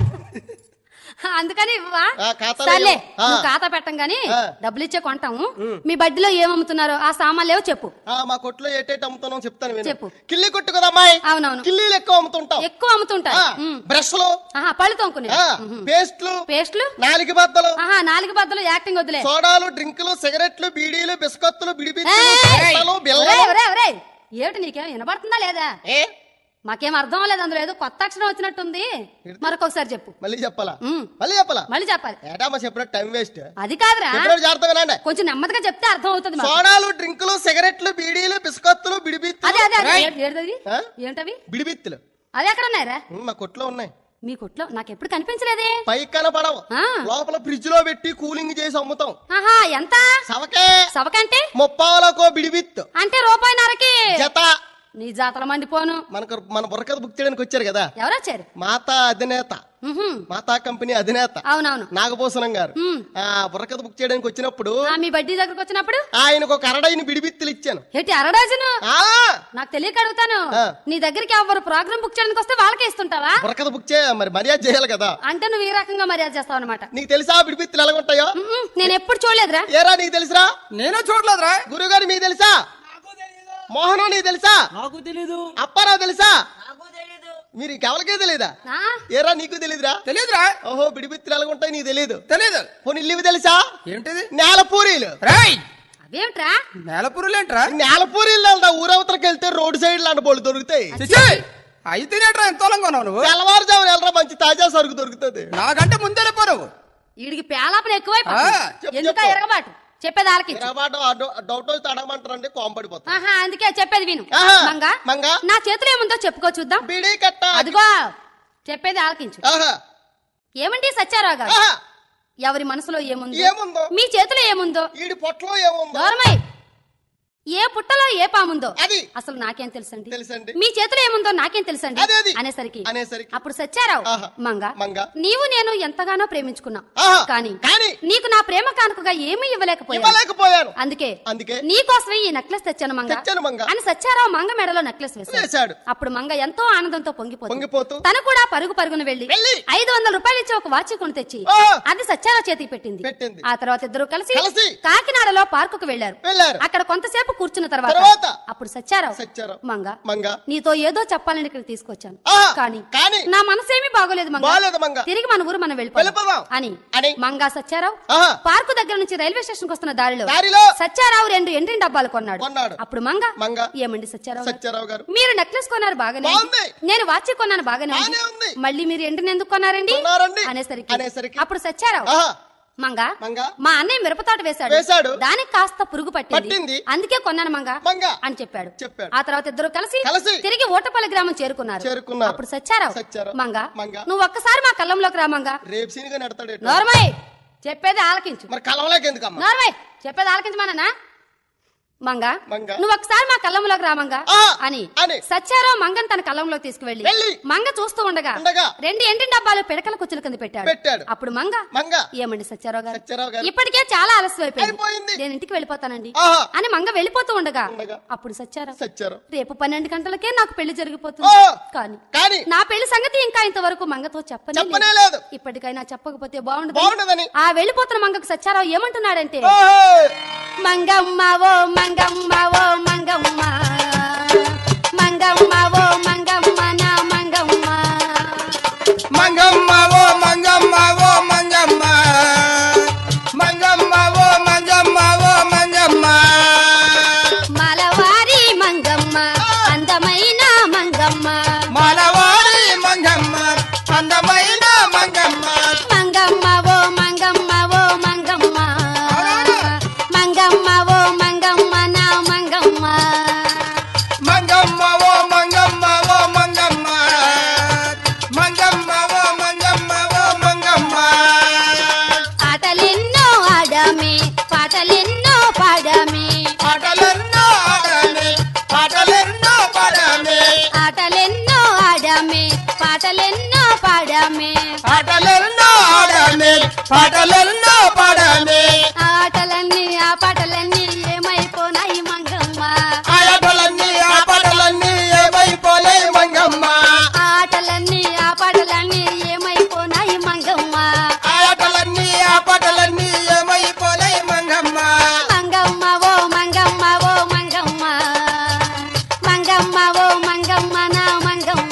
అందుకని ఇవ్వవా? ఆ, ఖాతాలో సర్లే ఏమో. ఆ. నువ్వు ఖాతా పెట్టం గాని ఆ. డబ్బులు ఇచ్చే కొంటాము మీ బడ్డీలో ఏమమ్ముతున్నారో ఆ సామాన్లు ఏవో చెప్పు ఆ, మా కొట్లో ఏటేటి అమ్ముతున్నాం చెప్తాను విను. చెప్పు. కిల్లి కొట్టు కదా అమ్మాయి అవునవును కిల్లీలు ఎక్కువ అమ్ముతుంటాం ఎక్కువ అమ్ముతుంటాయి ఆ, ఉమ్. బ్రష్లు ఆహా పళ్ళు తోముకునే ఆ, పేస్ట్లు పేస్ట్లు నాలుగు బద్దలు ఆహా నాలుగు బద్దలు యాక్టింగ్ వద్దులే సోడాలు డ్రింకులు సిగరెట్లు బీడీలు బిస్కత్తులు బిడిబిత్తులు ఏయ్! పిస్తలు, బిళ్ళలు. ఒరేయ్, ఒరేయ్, ఒరేయ్. ఏమిటి నీకేం వినబడుతుందా లేదా ఏ మాకేం అర్థం లేదు అందులో ఏదో కొత్త అక్షరం వచ్చినట్టుంది మరొకసారి చెప్పు మళ్ళీ చెప్పాలా ఉమ్. మళ్ళీ చెప్పాలా మళ్ళీ చెప్పాలి ఏటా మా చెప్పినట్టు టైం వేస్ట్ అది కాదురా చెప్పినట్టు జాగ్రత్తగా వినండి. కొంచెం నెమ్మదిగా చెప్తే అర్థం అవుతుంది మాకు. సోడాలు డ్రింకులు సిగరెట్లు బీడీలు బిస్కత్తులు అదే బిడిబిత్తులు అదే అదే రేయ్. ఏ- ఏంటది ఆ? ఏంటవి బిడిబిత్తులు అవి ఎక్కడ ఉన్నాయరా ఉమ్, మా కొట్లో ఉన్నాయి మీ కొట్లో నాకు ఎప్పుడు కనిపించలేదే పై కనపడవు ఆ. లోపల ఫ్రిడ్జ్ లో పెట్టి కూలింగ్ చేసి అమ్ముతాం ఆహా ఎంత సవకే సవకంటే ముప్పావలకో బిడిబిత్ అంటే రూపాయిన్నరకి జత నీ జాతర మండిపోను మనకు మన బుర్రకథ బుక్ చేయడానికి వచ్చారు కదా ఎవరొచ్చారు మాతా అధినేత ఉహుం. మాతా కంపెనీ అధినేత అవునవును నాగభూషణం గారు ఉమ్. ఆ బుర్రకథ బుక్ చేయడానికి వచ్చినప్పుడు ఆ, మీ బడ్డీ దగ్గరకు వచ్చినప్పుడు ఆయనకు ఒక అరడైన బిడిబిత్తులు ఇచ్చాను ఏంటి అరడాజను ఆ నాకు తెలియక అడుగుతాను ఆ. నీ దగ్గరికి ఎవరు ప్రోగ్రామ్ బుక్ చేయడానికి వస్తే వాళ్ళకే ఇస్తుంటావా బుర్రకథ బుక్ చేయ మరి మర్యాద చేయాలి కదా అంటే నువ్వు ఈ రకంగా మర్యాద చేస్తావు అనమాట నీకు తెలుసా బిడిబిత్తులు ఎలాగుంటాయో నేను ఎప్పుడు చూడలేదురా ఏరా నీకు తెలుసురా నేను చూడలేదురా గురుగారు మీకు తెలుసా మోహనం నీకు తెలుసా నాకు తెలీదు అప్పారావు తెలుసా మీరు ఇంకెవరికే తెలీదా ఆ? ఏరా నీకు తెలీదురా తెలియదురా ఓహో బిడిబిత్తులు ఎలాగుంటాయి నీకు తెలియదు తెలియదు పోనీ ఇల్లు తెలుసా ఏంటిది నేల పూరీలు రాయ్ అవేమిట్రా నేల పురులేంట్రా నేలపూరిలో వెళ్దా ఊరవతలకి వెళ్తే రోడ్ సైడ్ లాంటి బోళ్ళు దొరుకుతాయి చిచి అయితేనేట్రా ఎంత కొన్నావు నువ్వు తెల్లవారుజామున వెళ్ళరా మంచి తాజా సరుకు దొరుకుతుంది నాకంటే ముందే వెళ్ళిపో నువ్వు వీడికి పేలాపన ఎక్కువైపోతుంది ఆ, చెప్పు, ఎందుక చెప్పు. ఎరగబాటు చెప్పేది ఆలకించు తిరగబాటు డౌట్ వచ్చి అడగమంటారంటే కోంపడిపోతా ఆహా అందుకే చెప్పేది విను ఆహా, మంగా మంగా. నా చేతిలో ఏముందో చెప్పుకో చూద్దాం బిడి కట్ట అదిగో చెప్పేది ఆలకించు ఆహా, ఏమండి సత్యారావు గారు ఆహా, ఎవరి మనసులో ఏముందో ఏముందో మీ చేతిలో ఏముందో ఈడి పొట్టలో ఏముందో దూరమై ఏ పుట్టలో ఏ పాముందో అది. అసలు నాకేం తెలుసండి తెలుసండి. మీ చేతిలో ఏముందో నాకేం తెలుసండి అదే అది. అనేసరికి అనేసరికి. అప్పుడు సత్యారావు ఆహా. మంగ మంగ. నీవు నేను ఎంతగానో ప్రేమించుకున్నా ఆహా. కానీ కానీ నీకు నా ప్రేమ కానుకగా ఏమీ ఇవ్వలేకపోయా ఇవ్వలేకపోయాను అందుకే అందుకే నీ కోసమే ఈ నెక్లెస్ తెచ్చాను మంగ తెచ్చాను మంగ. అని సత్యారావు మంగ మెడలో నెక్లెస్ వేశాడు వేశాడు. అప్పుడు మంగ ఎంతో ఆనందంతో పొంగిపోతుంది పొంగిపోతూ తను కూడా పరుగు పరుగున వెళ్ళి వెళ్ళి. ఐదు వందల రూపాయలు ఇచ్చి ఒక వాచ్ కొని తెచ్చి ఆ. అది సత్యారావు చేతికి పెట్టింది పెట్టింది. ఆ తర్వాత ఇద్దరు కలిసి కలిసి. కాకినాడలో పార్కుకు వెళ్లారు వెళ్ళారు. అక్కడ కొంతసేపు కూర్చున్న తర్వాత తర్వాత. అప్పుడు సత్యారావు సత్యారావు. మంగ మంగ. నీతో ఏదో చెప్పాలని ఇక్కడ తీసుకొచ్చాను ఆహా. కానీ కానీ. నా మనసేమీ బాగోలేదు మంగ బాగోలేదు మంగ. తిరిగి మన ఊరు మనం వెళ్ళిపోదాం వెళ్ళిపోదాం. అని అని. మంగ సత్యారావు ఆహా. పార్కు దగ్గర నుంచి రైల్వే స్టేషన్ వస్తున్న దారిలో దారిలో. సత్యారావు రెండు ఎండిన డబ్బాలు కొన్నాడు కొన్నాడు. అప్పుడు మంగ మంగ. ఏమండి సత్యారావు గారు? సత్యారావు గారు మీరు నెక్లెస్ కొన్నారు బాగానే బాగుంది. నేను వాచ్ కొన్నాను బాగానే బాగానే ఉంది. మళ్ళీ మీరు ఎండిన ఎందుకు కొన్నారండి కొన్నారండి. అనేసరికి అనేసరికి. అప్పుడు సత్యారావు ఆహా, మంగ మంగ. మా అన్నయ్య మిరపతోట వేశాడు వేశాడు. దానికి కాస్త పురుగు పట్టింది పట్టింది. అందుకే కొన్నాను మంగ మంగ. అని చెప్పాడు చెప్పాడు. ఆ తర్వాత ఇద్దరు కలిసి కలిసి. తిరిగి ఓటపల్లి గ్రామం చేరుకున్నారు చేరుకున్నారు. అప్పుడు సచ్చారావు సత్యారావు. మంగ మంగ. నువ్వు ఒక్కసారి మా కళ్ళంలోకి రా మంగ రేపు సీనిగా నెడతాడు నోర్మయ్ చెప్పేది ఆలకించు మరి కలవలేక ఎందుకమ్మా నోర్మయ్ చెప్పేది ఆలకించమానా మంగ మంగ. నువ్వు ఒకసారి మా కళ్ళంలోకి రా మంగ ఆ, అని అని. సత్యారావు మంగన్ తన కళ్ళంలోకి తీసుకువెళ్ళి వెళ్ళి. మంగ చూస్తూ ఉండగా ఉండగా. రెండు ఎండిన డబ్బాలు పిడకల కుచ్చుల కింద పెట్టాడు పెట్టాడు. అప్పుడు మంగ మంగ ఏమండి సత్యారావు గారు సత్యారావు గారు. ఇప్పటికే చాలా ఆలస్యం అయిపోయింది. అయిపోయింది నేను ఇంటికి వెళ్ళిపోతానండి ఆహా. అని మంగ వెళ్ళిపోతూ ఉండగా ఉండగా. అప్పుడు సత్యారావు సత్యారావు రేపు పన్నెండు గంటలకే నాకు పెళ్లి ఓ. జరిగిపోతుంది కానీ కానీ నా పెళ్లి సంగతి ఇంకా ఇంతవరకు మంగతో చెప్పనే చెప్పనే లేదు. లేదు. ఇప్పటికైనా చెప్పకపోతే బాగుండదు బాగుండదని. ఆ వెళ్ళిపోతున్న మంగకు సత్యారావు ఏమంటున్నాడంటే ఓహో! మంగమ్మ ఓ మంగమ్మ ఓ మంగమ్మ మంగమ్మ ఓ మంగమ్మ నా మంగమ్మ మంగమ్మ ఓ మంగమ్మ ఓ మంగమ్మ మంగమ్మ ఓ మంగమ్మ ఓ మంగమ్మ మలవారి మంగమ్మ అందమైన మంగమ్మ మలవారి మంగమ్మ అందమైన మంగమ్మ మంగమ్మ ఓ మంగమ్మ ఓ మంగమ్మ అవునవును. మంగమ్మ ఓ మంగమ్మ నా మంగమ్మ మంగమ్మ ఓ మంగమ్మ ఓ మంగమ్మ మంగమ్మ ఓ మంగమ్మ ఓ మంగమ్మ ఆటలెన్నో ఆడమే పాటలెన్నో పాడమే పాటలెన్నో ఆడమే పాటలెన్నో పాడమే ఆటలెన్నో ఆడమే పాటలెన్నో పాడమే పాటలెన్నో ఆడమే పాటలెన్నో పాడమే ఆ ఆటలన్నీ ఆ పాటలన్నీ ఏమైపోనాయి మంగమ్మ ఆటలన్నీ ఆ పాటలన్నీ ఏమైపోలే మంగమ్మ ఆ ఆటలన్నీ ఆ పాటలన్నీ ఏమైపోనాయి మంగమ్మ ఆటలన్నీ ఆ పాటలన్నీ ఏమైపోలే మంగమ్మ మంగమ్మ ఓ మంగమ్మ ఓ మంగమ్మ మంగమ్మ ఓ మంగమ్మ నా మంగమ్మ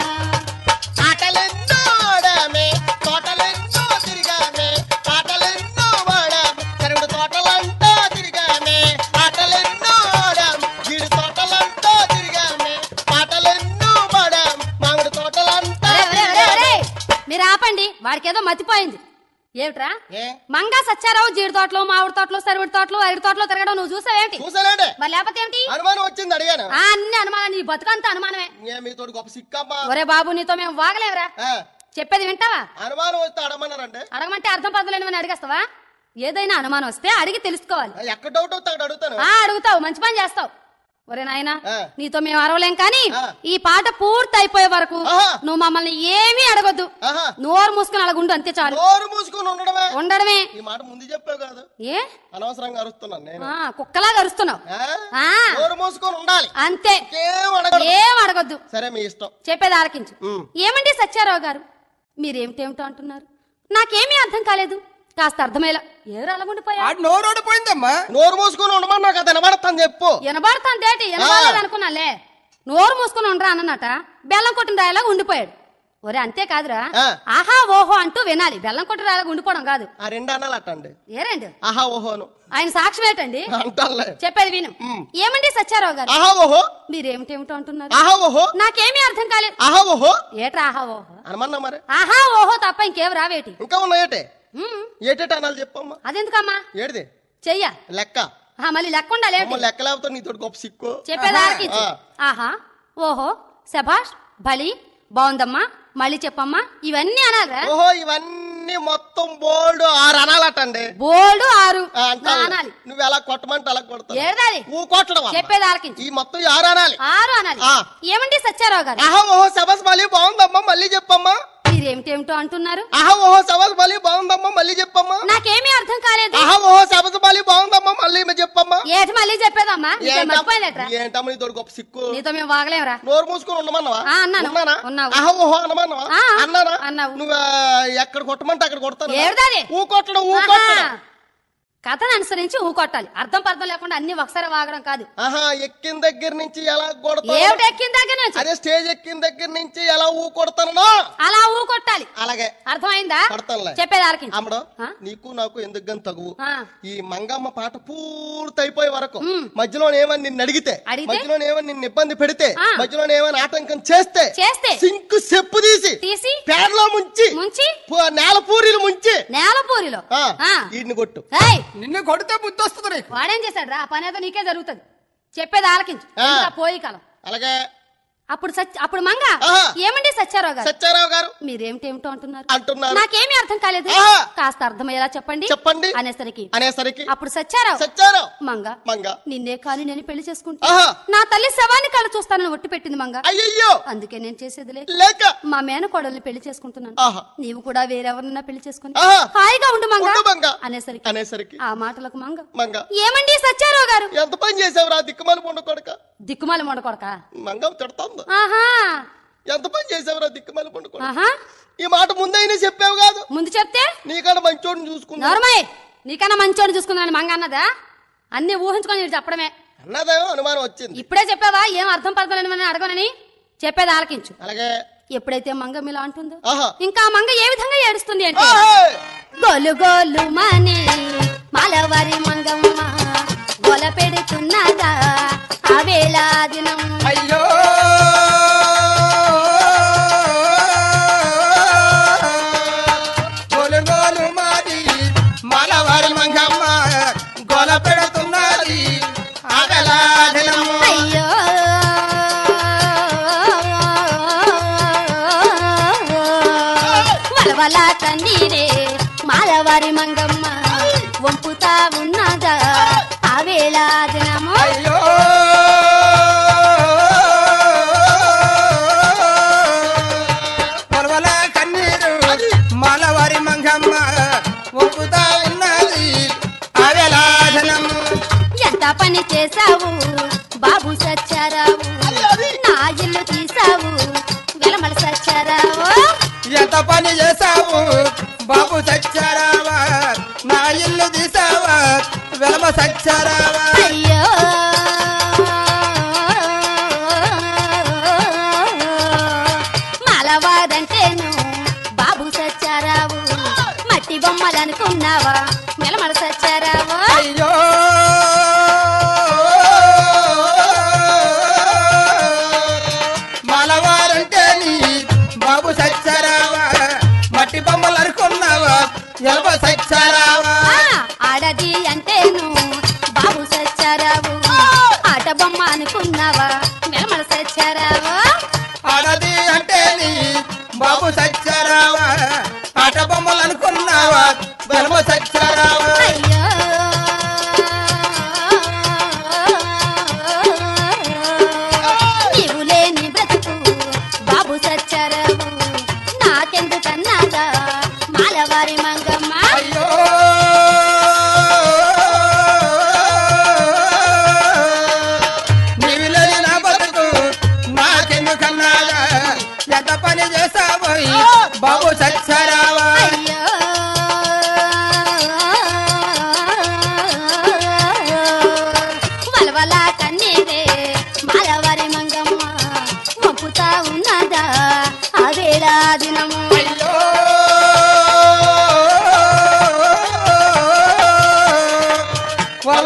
ఆటలెన్నో ఆడామే తోటలెన్నో తిరిగామే ఆటలెన్నో వాడాం కరుడు తోటలంతా తిరిగామే ఆటలెన్నో ఆడాం గీడు తోటలంతా తిరిగామే పాటలెన్నో పాడాం మామిడి తోటలంతా ఒరే, ఒరే, ఒరే, ఒరే! తిరిగామే. మీరు ఆపండి వాడికేదో మతిపోయింది ఏమిట్రా ఏ మంగా సత్యారావు జీడి తోటలు మామిడి తోటలు సరివిడి తోటలు అరటి తోటలు తిరగడం నువ్వు చూసావేంటి చూసానండి మరి లేకపోతే ఏంటి అనుమానం వచ్చింది అడిగాను ఆ అన్ని అనుమానం నీ బతుకంతా అనుమానమే ఏ మీతో గొప్ప సిక్కమ్మా ఒరే బాబు నీతో మేము వాగలేవురా ఆ, చెప్పేది వింటావా అనుమానం వస్తే అడగమన్నారంటే అడగమంటే అర్థం పదలేనివని అడిగేస్తావా ఏదైనా అనుమానం వస్తే అడిగి తెలుసుకోవాలి ఎక్కడ డౌట్ వస్తే అక్కడ అడుగుతాను ఆ అడుగుతావు మంచి పని చేస్తావు ఒరే నాయనా ఆ. నీతో మేము అరవలేం కానీ ఆ. ఈ పాట పూర్తి అయిపోయే వరకు ఆహా. నువ్వు మమ్మల్ని ఏమీ అడగొద్దు ఆహా నోరు మూసుకుని అలాగుండు అంతే చాలు నోరు మూసుకొని ఉండడమే ఉండడమే ఈ మాట ముందు చెప్పావు కాదు ఏ అనవసరంగా అరుస్తున్నాను నేను ఆ, కుక్కలాగా అరుస్తున్నావు ఆ? ఆ. నోరు మూసుకొని ఉండాలి అంతే ఏం అడగదు ఏం అడగొద్దు సరే మీ ఇష్టం చెప్పేది ఆలకించు ఉమ్. ఏమండి సత్యారావు గారు మీరేమిటేమిటో అంటున్నారు నాకేమీ అర్థం కాలేదు కాస్త అర్థమయ్యేలా ఎవరు అలాగుండిపోయా ఆడు నోరోడిపోయిందమ్మా నోరు మూసుకొని ఉండమని నాకు అది వినబడతాను చెప్పు వినబడుతుంది ఏంటి వినబడలేదు అనుకున్నాలే నోరు మూసుకుని ఉండరా అన్నట బెల్లం కొట్టిన రాయలాగా ఉండిపోయాడు ఒరే అంతే కాదురా ఆ. ఆహా ఓహో అంటూ వినాలి బెల్లం కొట్టు రాగా ఉండిపోవడం కాదు ఆ రెండు అనాలి అట్టండి ఏరండి ఆహా ఓహోను ఆయన సాక్ష్యం ఏంటండి అంటానులే చెప్పేది విను ఉమ్. ఏమండి సత్యారావు గారు ఆహా ఓహో మీరేమిటేమిటో అంటున్నారు ఆహా ఓహో నాకేమీ అర్థం కాలేదు ఆహా ఓహో ఏట్రా ఆహా ఓహో అనమన్నా మరి ఆహా ఓహో తప్ప ఇంకేం రావేటి ఇంకా ఉన్నాయటే ఉమ్, ఏటేట అనాలి చెప్పమ్మా అదెందుకమ్మా ఏడిది చెయ్య లెక్క ఆ, మళ్ళీ లెక్క ఉండాలి అమ్మ లెక్క లేకపోతే నీతో గొప్ప సిక్కు చెప్పేది ఆలకించు ఆ. ఆహా ఓహో శభాష్ బలి బాగుందమ్మా మళ్ళీ చెప్పమ్మా ఇవన్నీ అనాలిరా ఓహో ఇవన్నీ మొత్తం బోల్డ్ ఆరు అనాలటండి బోల్డ్ ఆరు ఆ, నా అంటాను. అనాలి నువ్వు ఎలా కొట్టమంటే అలా కొడతావు ఏడాది నువ్వు కొట్టడం అమ్మ. చెప్పేది ఆలకించు ఈ మొత్తం ఈ ఆరు అనాలి ఆరు అనాలి ఆ. ఏమండి సత్యారావు గారు ఆహా ఓహో సబస్ మళ్ళీ బాగుందమ్మా మళ్ళీ చెప్పమ్మా మీరేమిటేమిటో అంటున్నారు ఆహా ఓహో సబస్ మళ్ళీ బాగుందమ్మా మళ్ళీ చెప్పమ్మా నాకేమీ అర్థం కాలేదు ఆహా ఓహో సబస్ మళ్ళీ బాగుందమ్మా మళ్ళీ చెప్పమ్మా ఏటి మళ్ళీ చెప్పేదమ్మా నీకేం ఏంటమ్మా మర్చిపోయిందట్రా ఏంటమ్మా నీతో గొప్ప సిక్కు నీతో మేము వాగలేమరా నోరు మూసుకొని ఉండమన్నావా ఆ, అన్నాను. ఉన్నానా? ఉన్నావు. ఆహా ఓహో అనమన్నావా ఆ, అన్నానా అన్నావు. నువ్వు ఆ, ఎక్కడ కొట్టమంటే అక్కడ కొడతాను ఏమిటది? ఊ కొట్టడం ఊ ఆహా. కొట్టడం కథను అనుసరించి ఊ కొట్టాలి అర్థం పర్థం లేకుండా అన్ని ఒకసారి వాగడం కాదు ఆహా ఎక్కిన దగ్గర నుంచి ఎలా కొడతాను ఏమిటి ఎక్కిన దగ్గర నుంచి అదే స్టేజ్ ఎక్కిన దగ్గర నుంచి ఎలా ఊ కొడతానో అలా ఊ కొట్టాలి అలాగే అర్థమైందా కొడతానులే. చెప్పేది ఆలకించు అమ్మడు ఆ? నీకు నాకు ఎందుకు గని తగువు ఆ. ఈ మంగమ్మ పాట పూర్తి అయిపోయే వరకు ఉమ్. మధ్యలో ఏమని నిన్ను అడిగితే అడిగితే? మధ్యలో ఏమని నిన్ను ఇబ్బంది పెడితే ఆ. మధ్యలో ఏమని ఆటంకం చేస్తే చేస్తే? సింకు చెప్పు తీసి తీసి పేడలో ముంచి ముంచి పు- నేల పూరీలు ముంచి నేలపూరిలో ఆ, ఆ. వీడిని కొట్టు ఏయ్ నిన్ను కొడితే బుద్ధి వస్తుంది రే వాడేం చేశాడు రా ఆ పని ఏదో నీకే జరుగుతుంది చెప్పేది ఆలకించు ఆ. ఇంకా పోయి కాలం అలాగే అప్పుడు సచ్ అప్పుడు మంగ ఆహా. ఏమండి సత్యారావు గారు సత్యారావు గారు మీరేమిటేమిటో అంటున్నారు అంటున్నారు నాకేమీ అర్థం కాలేదు ఆహా. కాస్త అర్థమయ్యేలా చెప్పండి చెప్పండి అనేసరికి అనేసరికి అప్పుడు సత్యారావు సత్యారావు మంగ మంగ నిన్నే కాని నేను పెళ్లి చేసుకుంటా ఆహా నా తల్లి శవాన్ని కళ్ళు చూస్తానని ఒట్టు పెట్టింది మంగ అయ్యయ్యో అందుకే నేను చేసేది లేదు లేక మా మేనకోడల్ని పెళ్లి చేసుకుంటున్నాను ఆహా నీవు కూడా వేరెవరినైనా పెళ్లి చేసుకుని ఆహా. హాయిగా ఉండు మంగ ఉండు మంగ. అనేసరికి అనేసరికి ఆ మాటలకు మంగ మంగ ఏమండి సత్యారావు గారు ఎంత పని చేసావు రా దిక్కుమాలి పొండ కొడక దిక్కుమాలి మొండకొడక మంగ తిడతాంది ఆహా ఎంత పని చేసావు రా దిక్కుమాలి పొండ కొడక ఆహా ఈ మాట ముందైనా చెప్పావు కాదు ముందు చెప్తే నీకన్నా మంచోడిని చూసుకున్నా నోరమయ్య నీకన్నా మంచోని చూసుకుందని మంగ అన్నదా అన్ని ఊహించుకొని ఈడు చెప్పడమే అన్నదేమో అనుమానం వచ్చింది ఇప్పుడే చెప్పావా ఏం అర్థం పడతలేని అడగనని చెప్పేది ఆలకించు అలాగే ఎప్పుడైతే మంగ మీలా అంటుందో ఆహా ఇంకా ఆ మంగ ఏ విధంగా ఏడుస్తుంది అంటే ఏయ్! గోలు గోలు మని మలవరి మంగమ్మ గొల పెడుతున్నదా ఆ వేళ దినం అయ్యో గోలు గోలు మాది మలవారి మంగమ్మ గోల పెడుతున్నది ఆగలాదినము అయ్యో వలవల కన్నీరే మాలవారి మంగమ్మ వంపుతా ఉన్నదా ఆ వేళ దినము అయ్యో పొలవల కన్నీరు మలవారి మంగమ్మ ఒప్పుతా ఉన్నది ఆగలాదినము ఎంత పని చేశావు బాబు సచ్చారావు నా ఇల్లు తీసావు వెలమల సచ్చారావు ఎంత పని చేసావు బాబు సచ్చారావా నా ఇల్లు తీసావా వెలమ సచ్చారావా అయ్యో మలవాదంటేను బాబు సచ్చారావు మట్టి బొమ్మలనుకున్నావా మెలమల సచ్చారావు అయ్యో మలవారంటే నీ బాబు సచ్చారావా మట్టి బొమ్మలు అనుకున్నావా ఎలబ సచ్చారావా ఆ, ఆడది అంటేను బాబు సచ్చారావు ఆట బొమ్మ అనుకున్నావా మెలమల సచ్చారావు ఆడది అంటే నీ బాబు సచ్చారావా ఆట బొమ్మలు అనుకున్నావా వెలమ సచ్చారావా అయ్యో నీవు లేని బ్రతుకు బాబు సచ్చారావు నాకెందుకన్నాదా మాలవారి మంగమ్మ అయ్యో నీవిలేని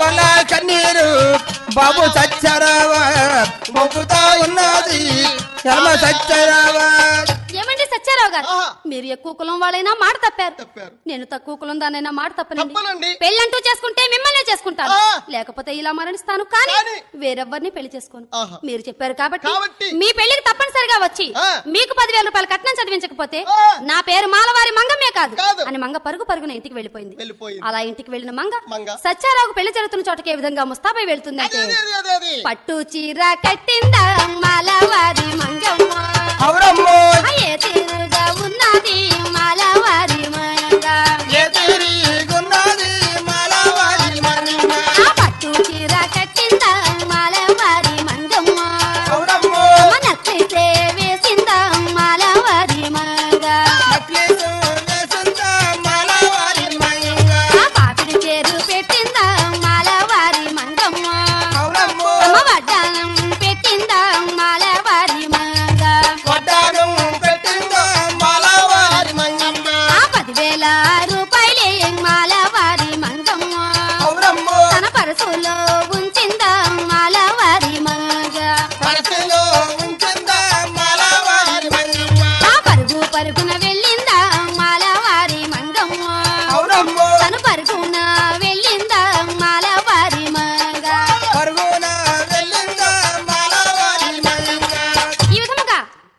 వల్ల కన్నీరు బాబు సత్యరావా బొక్కుతా ఉన్నది ఎడమ సత్యరావా ఏమండి సత్యారావు గారు ఆహా. మీరు ఎక్కువ కులం వాళ్ళైనా మాట తప్పారు తప్పారు. నేను తక్కువ కులం దానైనా మాట తప్పనండి తప్పనండి. పెళ్ళంటూ చేసుకుంటే మిమ్మల్ని చేసుకుంటాను ఆ. లేకపోతే ఇలా మరణిస్తాను కానీ కానీ. వేరెవ్వరిని పెళ్లి చేసుకోను ఆహా. మీరు చెప్పారు కాబట్టి కాబట్టి. మీ పెళ్లికి తప్పనిసరిగా వచ్చి ఆ. మీకు పదివేల రూపాయలు కట్నం చదివించకపోతే ఆ. నా పేరు మాలవారి మంగమ్మే కాదు కాదు. అని మంగ పరుగు పరుగున ఇంటికి వెళ్ళిపోయింది వెళ్ళిపోయింది. అలా ఇంటికి వెళ్ళిన మంగ మంగ. సత్యారావుకు పెళ్లి జరుగుతున్న చోటకి ఏ విధంగా ముస్తాబై వెళ్తుందంటే అదే అదే అదే అదే పట్టు చీర కట్టిందా మాలవారి మంగమ్మ అవురమ్మో అయ్యే తీరుగా ఉన్నది మాలవారి మంగ ఏ తిరిగున్నది మాలవారి మంగ ఆ పట్టు చీర కట్టిందా మాలవారి మంగమ్మ అవురమ్మో నచ్చితే వేసిందా మాలవారి మంగ నక్లీసు వేసిందా మాలవారి మంగ ఆ పాపిడి చేరు పెట్టిందా మాలవారి మంగమ్మ అవురమ్మో అమ్మ వడ్డానం పెట్టిందా మాలవారి మంగ వడ్డానం పెట్టిందా మాలవారి మంగమ్మ ఆ పదివేల రూపాయలే మాలవారి మంగమ్మ అవురమ్మో తన పరసులో ఉంచిందా మాలవారి మంగ పరసలో ఉంచిందా మాలవారి మంగమ్మ ఆ పరుగు పరుగున వెళ్ళిందా మాలవారి మంగమ్మ అవురమ్మో తను పరుగున వెళ్ళిందా మాలవారి మంగ పరుగున వెళ్ళిందా మాలవారి మంగమ్మ ఈ విధముగా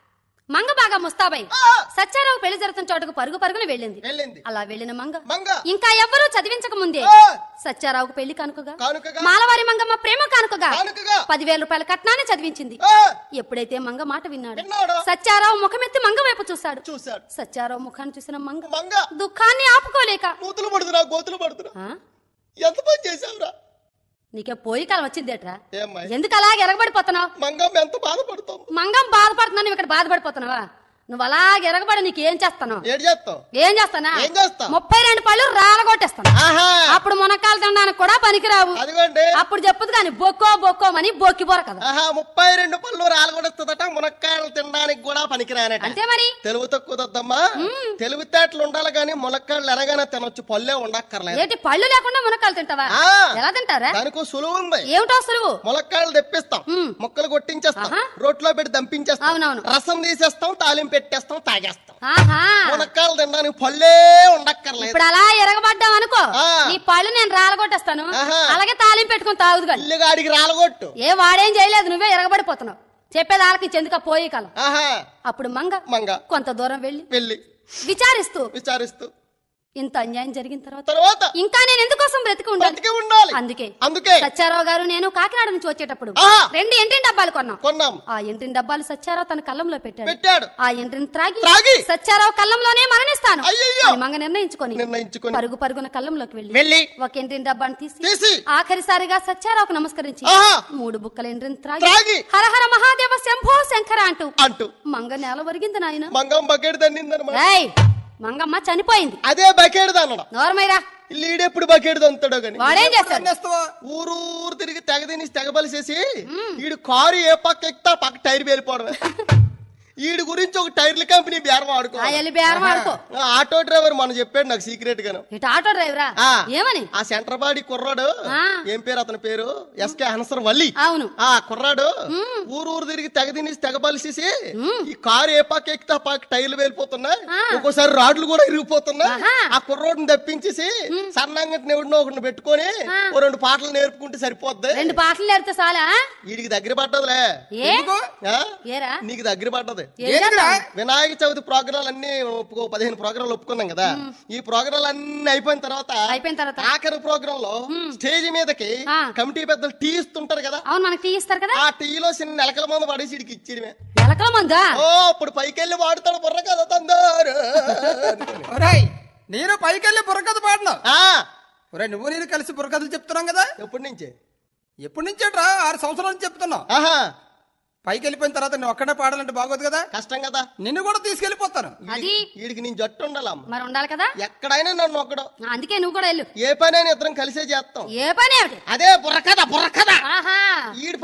మంగ బాగా ముస్తాబై ఆ. సత్యారావు పెళ్లి జరుగుతున్న చోటుకు పరుగు పరుగున వెళ్ళింది వెళ్ళింది అలా వెళ్ళిన మంగ మంగ ఇంకా ఎవ్వరూ చదివించక ముందే ఆ. సత్యారావుకు పెళ్లి కానుకగా కానుకగా. మాలవారి మంగమ్మ ప్రేమ కానుకగా కానుకగా. పదివేల రూపాయల కట్నాన్ని చదివించింది ఆ, ఎప్పుడైతే మంగ మాట విన్నాడు విన్నాడు. సత్యారావు ముఖమెత్తి మంగ వైపు చూశాడు చూశాడు సత్యారావు ముఖాన్ని చూసిన మంగ మంగ దుఃఖాన్ని ఆపుకోలేక మూతులు పడుతున్నా గోతులు పడుతున్నా ఆ? ఎంత పని చేసావురా నీకే పోయి కాలం వచ్చిందేట్రా ఏమ్మా ఎందుకు అలాగే ఎరగబడిపోతున్నావు మంగమ్మ ఎంత బాధపడుతాం మంగం బాధపడుతున్నా నువ్వు ఇక్కడ బాధపడిపోతున్నావా నువ్వు అలాగే ఎరగబడి నీకేం చేస్తాను ఏడు చేస్తావు ఏం చేస్తానా ఏం చేస్తావ్? ముప్పై రెండు పళ్ళు రాలగొట్టేస్తాను ఆహా అప్పుడు మునక్కాలు తినడానికి కూడా పనికిరావు అదిగోండి అప్పుడు చెప్పదు కానీ బొక్కో బొక్కోమని బొక్కిపోర కదా ఆహా ముప్పై రెండు పళ్ళు రాలగొడుతుందట మునక్కాయలు తినడానికి కూడా పనికిరానట అంతే మరి తెలుగు తక్కువదమ్మా తెలివితేటలు ఉండాలి కానీ మునక్కాయలు ఎలాగైనా తినొచ్చు పళ్ళే ఉండక్కర్లేదు ఏంటి పళ్ళు లేకుండా మునక్కాలు తింటావా ఆ. ఎలా తింటారా దానికి సులువు ఉంది ఏమిటో సులువు ములక్కాయలు తెప్పిస్తాం మ్. ముక్కలు కొట్టించేస్తాం ఆహా. రోట్లో పెట్టి దంపించేస్తాం అవునవును. రసం తీసేస్తాం తాలింపు పెట్టేస్తాం తాగేస్తాం ఆహా మునక్కాయలు తినడానికి పళ్ళే ఉండక్కర్లేదు ఇప్పుడు అలా ఎరగబడ్డావు అనుకో ఆ. నీ పళ్ళు నేను రాలగొట్టేస్తాను ఆహా. అలాగే తాలింపు పెట్టుకుని తాగుదు కానీ ఇల్లుగాడికి రాలగొట్టు ఏ వాడేం చేయలేదు నువ్వే ఎరగబడిపోతున్నావు చెప్పేది ఆలకి చెందుక పోయి కాలం ఆహా అప్పుడు మంగ మంగ కొంత దూరం వెళ్ళి వెళ్ళి విచారిస్తూ విచారిస్తూ ఇంత అన్యాయం జరిగిన తర్వాత తర్వాత ఇంకా నేను ఎందుకోసం బ్రతికి ఉండాలి బతికి ఉండాలి అందుకే అందుకే సత్యారావు గారు నేను కాకినాడ నుంచి వచ్చేటప్పుడు ఆహా. రెండు ఎంట్రీ డబ్బాలు కొన్నాం కొన్నాం ఆ ఎంట్రీ డబ్బాలు సత్యారావు తన కళ్ళంలో పెట్టాడు పెట్టాడు ఆ ఎంట్రీని త్రాగి త్రాగి. సత్యారావు కళ్ళంలోనే మరణిస్తాను అయ్యయ్యో. అని మంగ నిర్ణయించుకొని నిర్ణయించుకొని పరుగు పరుగున కళ్ళంలోకి వెళ్ళి వెళ్ళి ఒక ఎంట్రీని డబ్బాని తీసి తీసి ఆఖరిసారిగా సత్యారావుకు నమస్కరించి ఆహా. మూడు బుక్కల ఎంట్రీని త్రాగి. త్రాగి హరహర మహాదేవ శంభో శంకర అంటూ అంటూ మంగ నేల వరిగింది నాయన మంగం బకెట్ దండిందనమాట ఏయ్ మంగమ్మ చనిపోయింది అదే బకెట్ దన్నడం నోరమైరా ఈడెప్పుడు బకెట్ దంతాడో గాని వాడేం చేస్తాడు చేస్తావా ఊరు ఊరు తిరిగి తెగ తిని తెగబలిసేసి ఈడు కారు ఏ పక్క ఎక్కుతా పక్క టైర్ వెళ్ళిపోవడమే ఈడు గురించి ఒక టైర్ల కంపెనీ బేరం ఆడుకో ఆ ఎల్లి బేరం ఆడుకో ఆ ఆటో డ్రైవర్ మనం చెప్పాడు నాకు సీక్రెట్ గాను ఇటు ఆటో డ్రైవరా ఆ. ఏమని ఆ సెంటర్ బాడీ కుర్రాడు ఆ. ఏం పేరు అతని పేరు ఎస్కే హనసర్ వల్లి అవును ఆ కుర్రాడు ఊరు ఊరు తిరిగి తెగ తినేసి తెగ బలిసేసి ఈ కారు ఏ పక్క ఎక్కితే ఆ పక్క టైర్లు వెళ్ళిపోతున్నాయి ఆ. ఒక్కోసారి రాడ్లు కూడా ఇరిగిపోతున్నాయి ఆహా. ఆ కుర్రోడిని తప్పించేసి సన్నంగా ఎవడినో ఒకరిని పెట్టుకొని ఆ. ఓ రెండు పాటలు నేర్పుకుంటే సరిపోద్ది రెండు పాటలు నేర్పితే చాలా వీడికి దగ్గర పడ్డదిలే ఏ ఎందుకు? ఆ? ఏరా నీకు దగ్గర పడ్డది ఏం చేద్దాం? వినాయక చవితి ప్రోగ్రాలు అన్ని ఒప్పుకో పదిహేను ప్రోగ్రాలు ఒప్పుకున్నాం కదా ఈ ప్రోగ్రాలు అన్ని అయిపోయిన తర్వాత అయిపోయిన తర్వాత ఆఖరి ప్రోగ్రామ్ లో స్టేజ్ మీదకి ఆ. కమిటీ పెద్దలు టీ ఇస్తుంటారు కదా అవును మనకి టీ ఇస్తారు కదా ఆ టీలో చిన్న నెలకల మంది పడేసి ఇడికి ఇచ్చేయడమే ఎలకల మందా ఓ అప్పుడు పైకి వెళ్ళి వాడుతాడు బుర్ర కదా తందారు అనుకుని. ఒరేయ్ నేను పైకెళ్ళి బుర్రకథ పాడినా ఆ, ఒరే నువ్వు నేను కలిసి బుర్రకథలు చెప్తున్నాం కదా ఎప్పటి నుంచి ఎప్పటి నుంచేట్రా ఆరు సంవత్సరాల నుంచి చెప్తున్నావు ఆహా పైకి వెళ్ళిపోయిన తర్వాత నువ్వు ఒక్కడే పాడాలంటే బాగోదు కదా కష్టం కదా నిన్ను కూడా తీసుకెళ్ళిపోతాను అది వీడికి నేను జట్టు ఉండాలమ్మ మరి ఉండాలి కదా ఎక్కడైనా నన్ను ఒక్కడు అందుకే నువ్వు కూడా వెళ్ళు ఏ పనైనా ఇద్దరం కలిసే చేస్తాం ఏ పని ఏమిటి అదే బుర్రకథ బుర్రకథ ఆహా ఈడు పైకి వెళ్ళి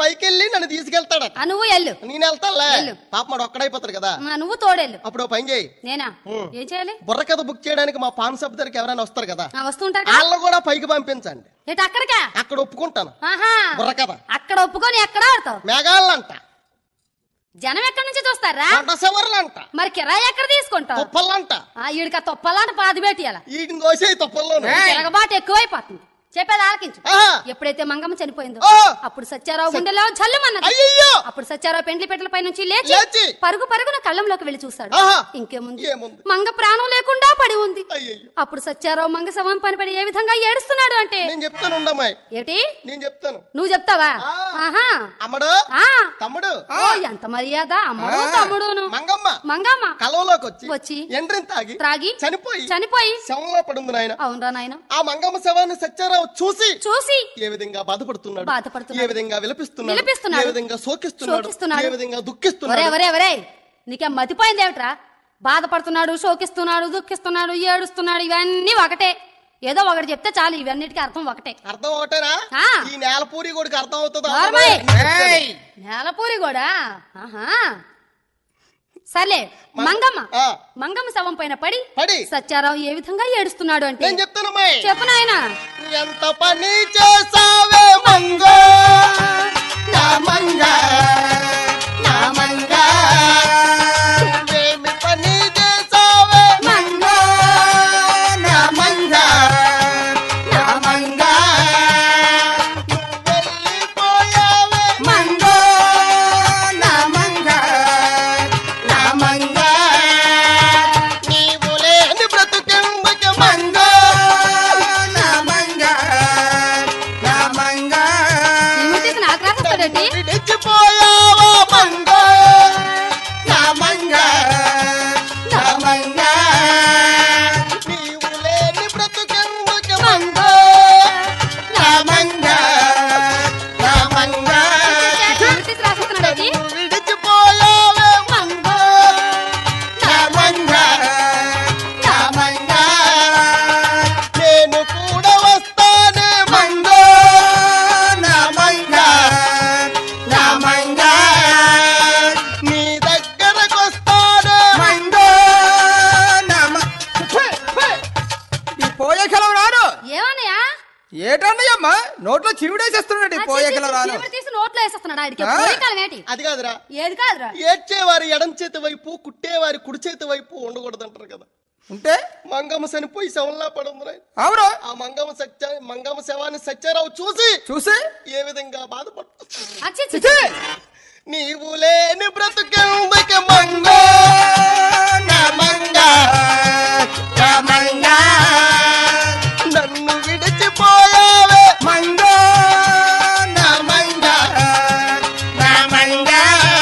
నన్ను తీసుకెళ్తాడట ఆ నువ్వు ఎల్లు నేను వెళ్తానులే వెళ్ళు. పాప మాడు ఒక్కడైపోతాడు కదా ఆ, నువ్వు తోడెళ్ళు అప్పుడు ఓ పని చేయి నేనా ఉం. ఏం చేయాలి బుర్ర కథ బుక్ చేయడానికి మా పాన్ సబ్ దగ్గరికి ఎవరైనా వస్తారు కదా ఆ, వస్తుంటారు కదా వాళ్ళని కూడా పైకి పంపించండి ఏటి అక్కడికా అక్కడ ఒప్పుకుంటాను ఆహా బుర్ర కథ అక్కడ ఒప్పుకొని ఎక్కడ ఆడతావు మేఘాళ్ళంట జనం ఎక్కడి నుంచి చూస్తారా కొండ శివర్లంట మరి కిరాయి ఎక్కడ తీసుకుంటావు తుప్పలంట ఆ ఈడికి ఆ తొప్పలాంటి పాది పెట్టియాల వీటిని కోసే తుప్పల్లోనే తిరగబాటు ఎక్కువైపోతుంది చెప్పేది ఆలకించు ఆహా. ఎప్పుడైతే మంగమ్మ చనిపోయిందో ఆ. అప్పుడు సత్యారావు గుండెలో జల్లుమన్నది అయ్యయ్యో అప్పుడు సత్యారావు పెండ్లి పెట్టల పై నుంచి లేచి లేచి. పరుగు పరుగున కళ్ళంలోకి వెళ్ళి చూశాడు ఆహా. ఇంకేముంది ఏముంది? మంగ ప్రాణం లేకుండా పడి ఉంది అయ్యయ్యో అప్పుడు సత్యారావు మంగ శవం పని పడి ఏ విధంగా ఏడుస్తున్నాడు అంటే నేను చెప్తాను ఉండమ్మాయి ఏమిటి నేను చెప్తాను నువ్వు చెప్తావా ఆ. ఆహా అమ్మడు ఆ తమ్ముడు ఓ ఎంత మర్యాద అమ్మడు ఆ. తమ్ముడును మంగమ్మ మంగమ్మ కలవలోకి వచ్చి వచ్చి ఎండ్రిని తాగి త్రాగి చనిపోయి చనిపోయి శవంలో పడుంది నాయన అవునరా నాయన ఆ మంగమ్మ శవాన్ని సత్యారావు చూసి చూసి ఏ విధంగా బాధపడుతున్నాడు బాధపడుతున్నాడు. ఏ విధంగా విలపిస్తున్నాడు విలపిస్తున్నాడు. ఏ విధంగా శోకిస్తున్నాడు శోకిస్తున్నాడు. ఏ విధంగా ఒరే దుఃఖిస్తున్నాడు ఒరే ఒరే నీకేం మతిపోయింది ఏమిట్రా బాధపడుతున్నాడు శోకిస్తున్నాడు దుఃఖిస్తున్నాడు ఏడుస్తున్నాడు ఇవన్నీ ఒకటే ఏదో ఒకటి చెప్తే చాలు ఇవన్నిటికీ అర్థం ఒకటే అర్థం ఒకటేనా ఆ. ఈ నేలపూరి కూడా అర్థం అవుతుందా నార్మల్. ఏయ్! నేలపూరి కూడా ఆహా సర్లే మంగమ్మ ఆ. మంగమ్మ శవం పైన పడి పడి సత్యారావు ఏ విధంగా ఏడుస్తున్నాడు అంటే నేను చెప్తాను అమ్మాయి చెప్పు నాయనా ఎంత పని చేసావే మంగ నా మంగ నా మంగ నువ్వేమి పని చేసావే మంగ నా మంగ నా మంగ నువ్వు వెళ్ళిపోయావే మంగ నా మంగ నా మంగ నీవు లేని బ్రతుకెందుకు మంగ నా మంగ నా మంగ ఏమిటి నాకు రాసేస్తాడేంటి విడిచిపోయావా మంగ నా మంగ నా మంగ నీవు లేని బ్రతుకెందుకు మంగ నా మంగ నా మంగ ఏమిటి రాసేస్తున్నాడేంటి నన్ను విడిచిపోయావే మంగ నా మంగ నా మంగ నేను కూడా వస్తానే మంగ నా మంగ నా మంగ నీ దగ్గరకు వస్తానే మంగ నా ఈ పోయే కిలం రాను ఏమన్నయ్యా ఏటన్నయ్యమ్మా నోట్లో చిరుడేసేస్తున్నాడు ఈ పోయే కిలం రాను చీపురు తీసి నోట్లో వేసేస్తున్నాడు ఆడికి ఆ. పోయికాలం ఏంటి అది కాదురా ఏది కాదురా ఏడ్చేవారి ఎడం చేతి వైపు కుట్టేవారి కుడి చేతి వైపు ఉండకూడదంటారు కదా ఉంటే మంగమ్మ చనిపోయి శవంలా పడుంది అవును ఆ మంగమ్మ సత్య మంగమ్మ శవాన్ని సత్యారావు చూసి చూసి ఏ విధంగా బాధపడుతుంది అచ్చి చి, చిచి! నీవు లేని బ్రతుకెందుకు మంగ నా మంగ నా మంగ నన్ను విడిచిపోయావే మంగ నా మంగ నా మంగ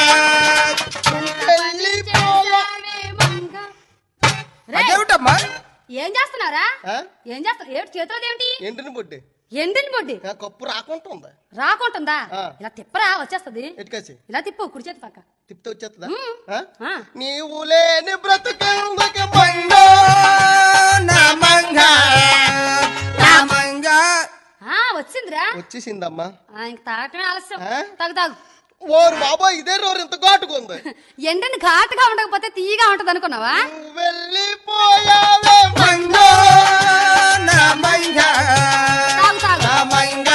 వెళ్ళిపోయా మంగ. రేయ్, అదేమిటమ్మా ఏం చేస్తున్నారా ఆ? ఏం చేస్తున్నారు ఏమిటి చేతులు ఏమిటి ఎండిని బొడ్డి ఎండిన బొడ్డి ఆ కప్పు రాకుంటుంది రాకుంటుందా ఆ. ఇలా తిప్పరా వచ్చేస్తది ఎటుకేసి ఇలా తిప్పు కుడి చేతి పక్క తిప్పితే వచ్చేస్తుందా మ్మ్. ఆ? ఆ. నీవు లేని బ్రతుకెందుకు మంగ నా మంగ నా మంగ ఆ వచ్చిందిరా వచ్చేసిందమ్మా ఆ, ఇంక తాగటమే ఆలస్యం ఆ? తాగు తాగు ఓరు బాబాయ్ ఇదే రోరు ఇంత ఘాటుకుంది ఎండని ఘాటుగా ఉండకపోతే తీయగా ఉంటది అనుకున్నావా నువ్వు వెళ్ళిపోయావే మంగ నా మంగ తాగు తాగు నా మంగ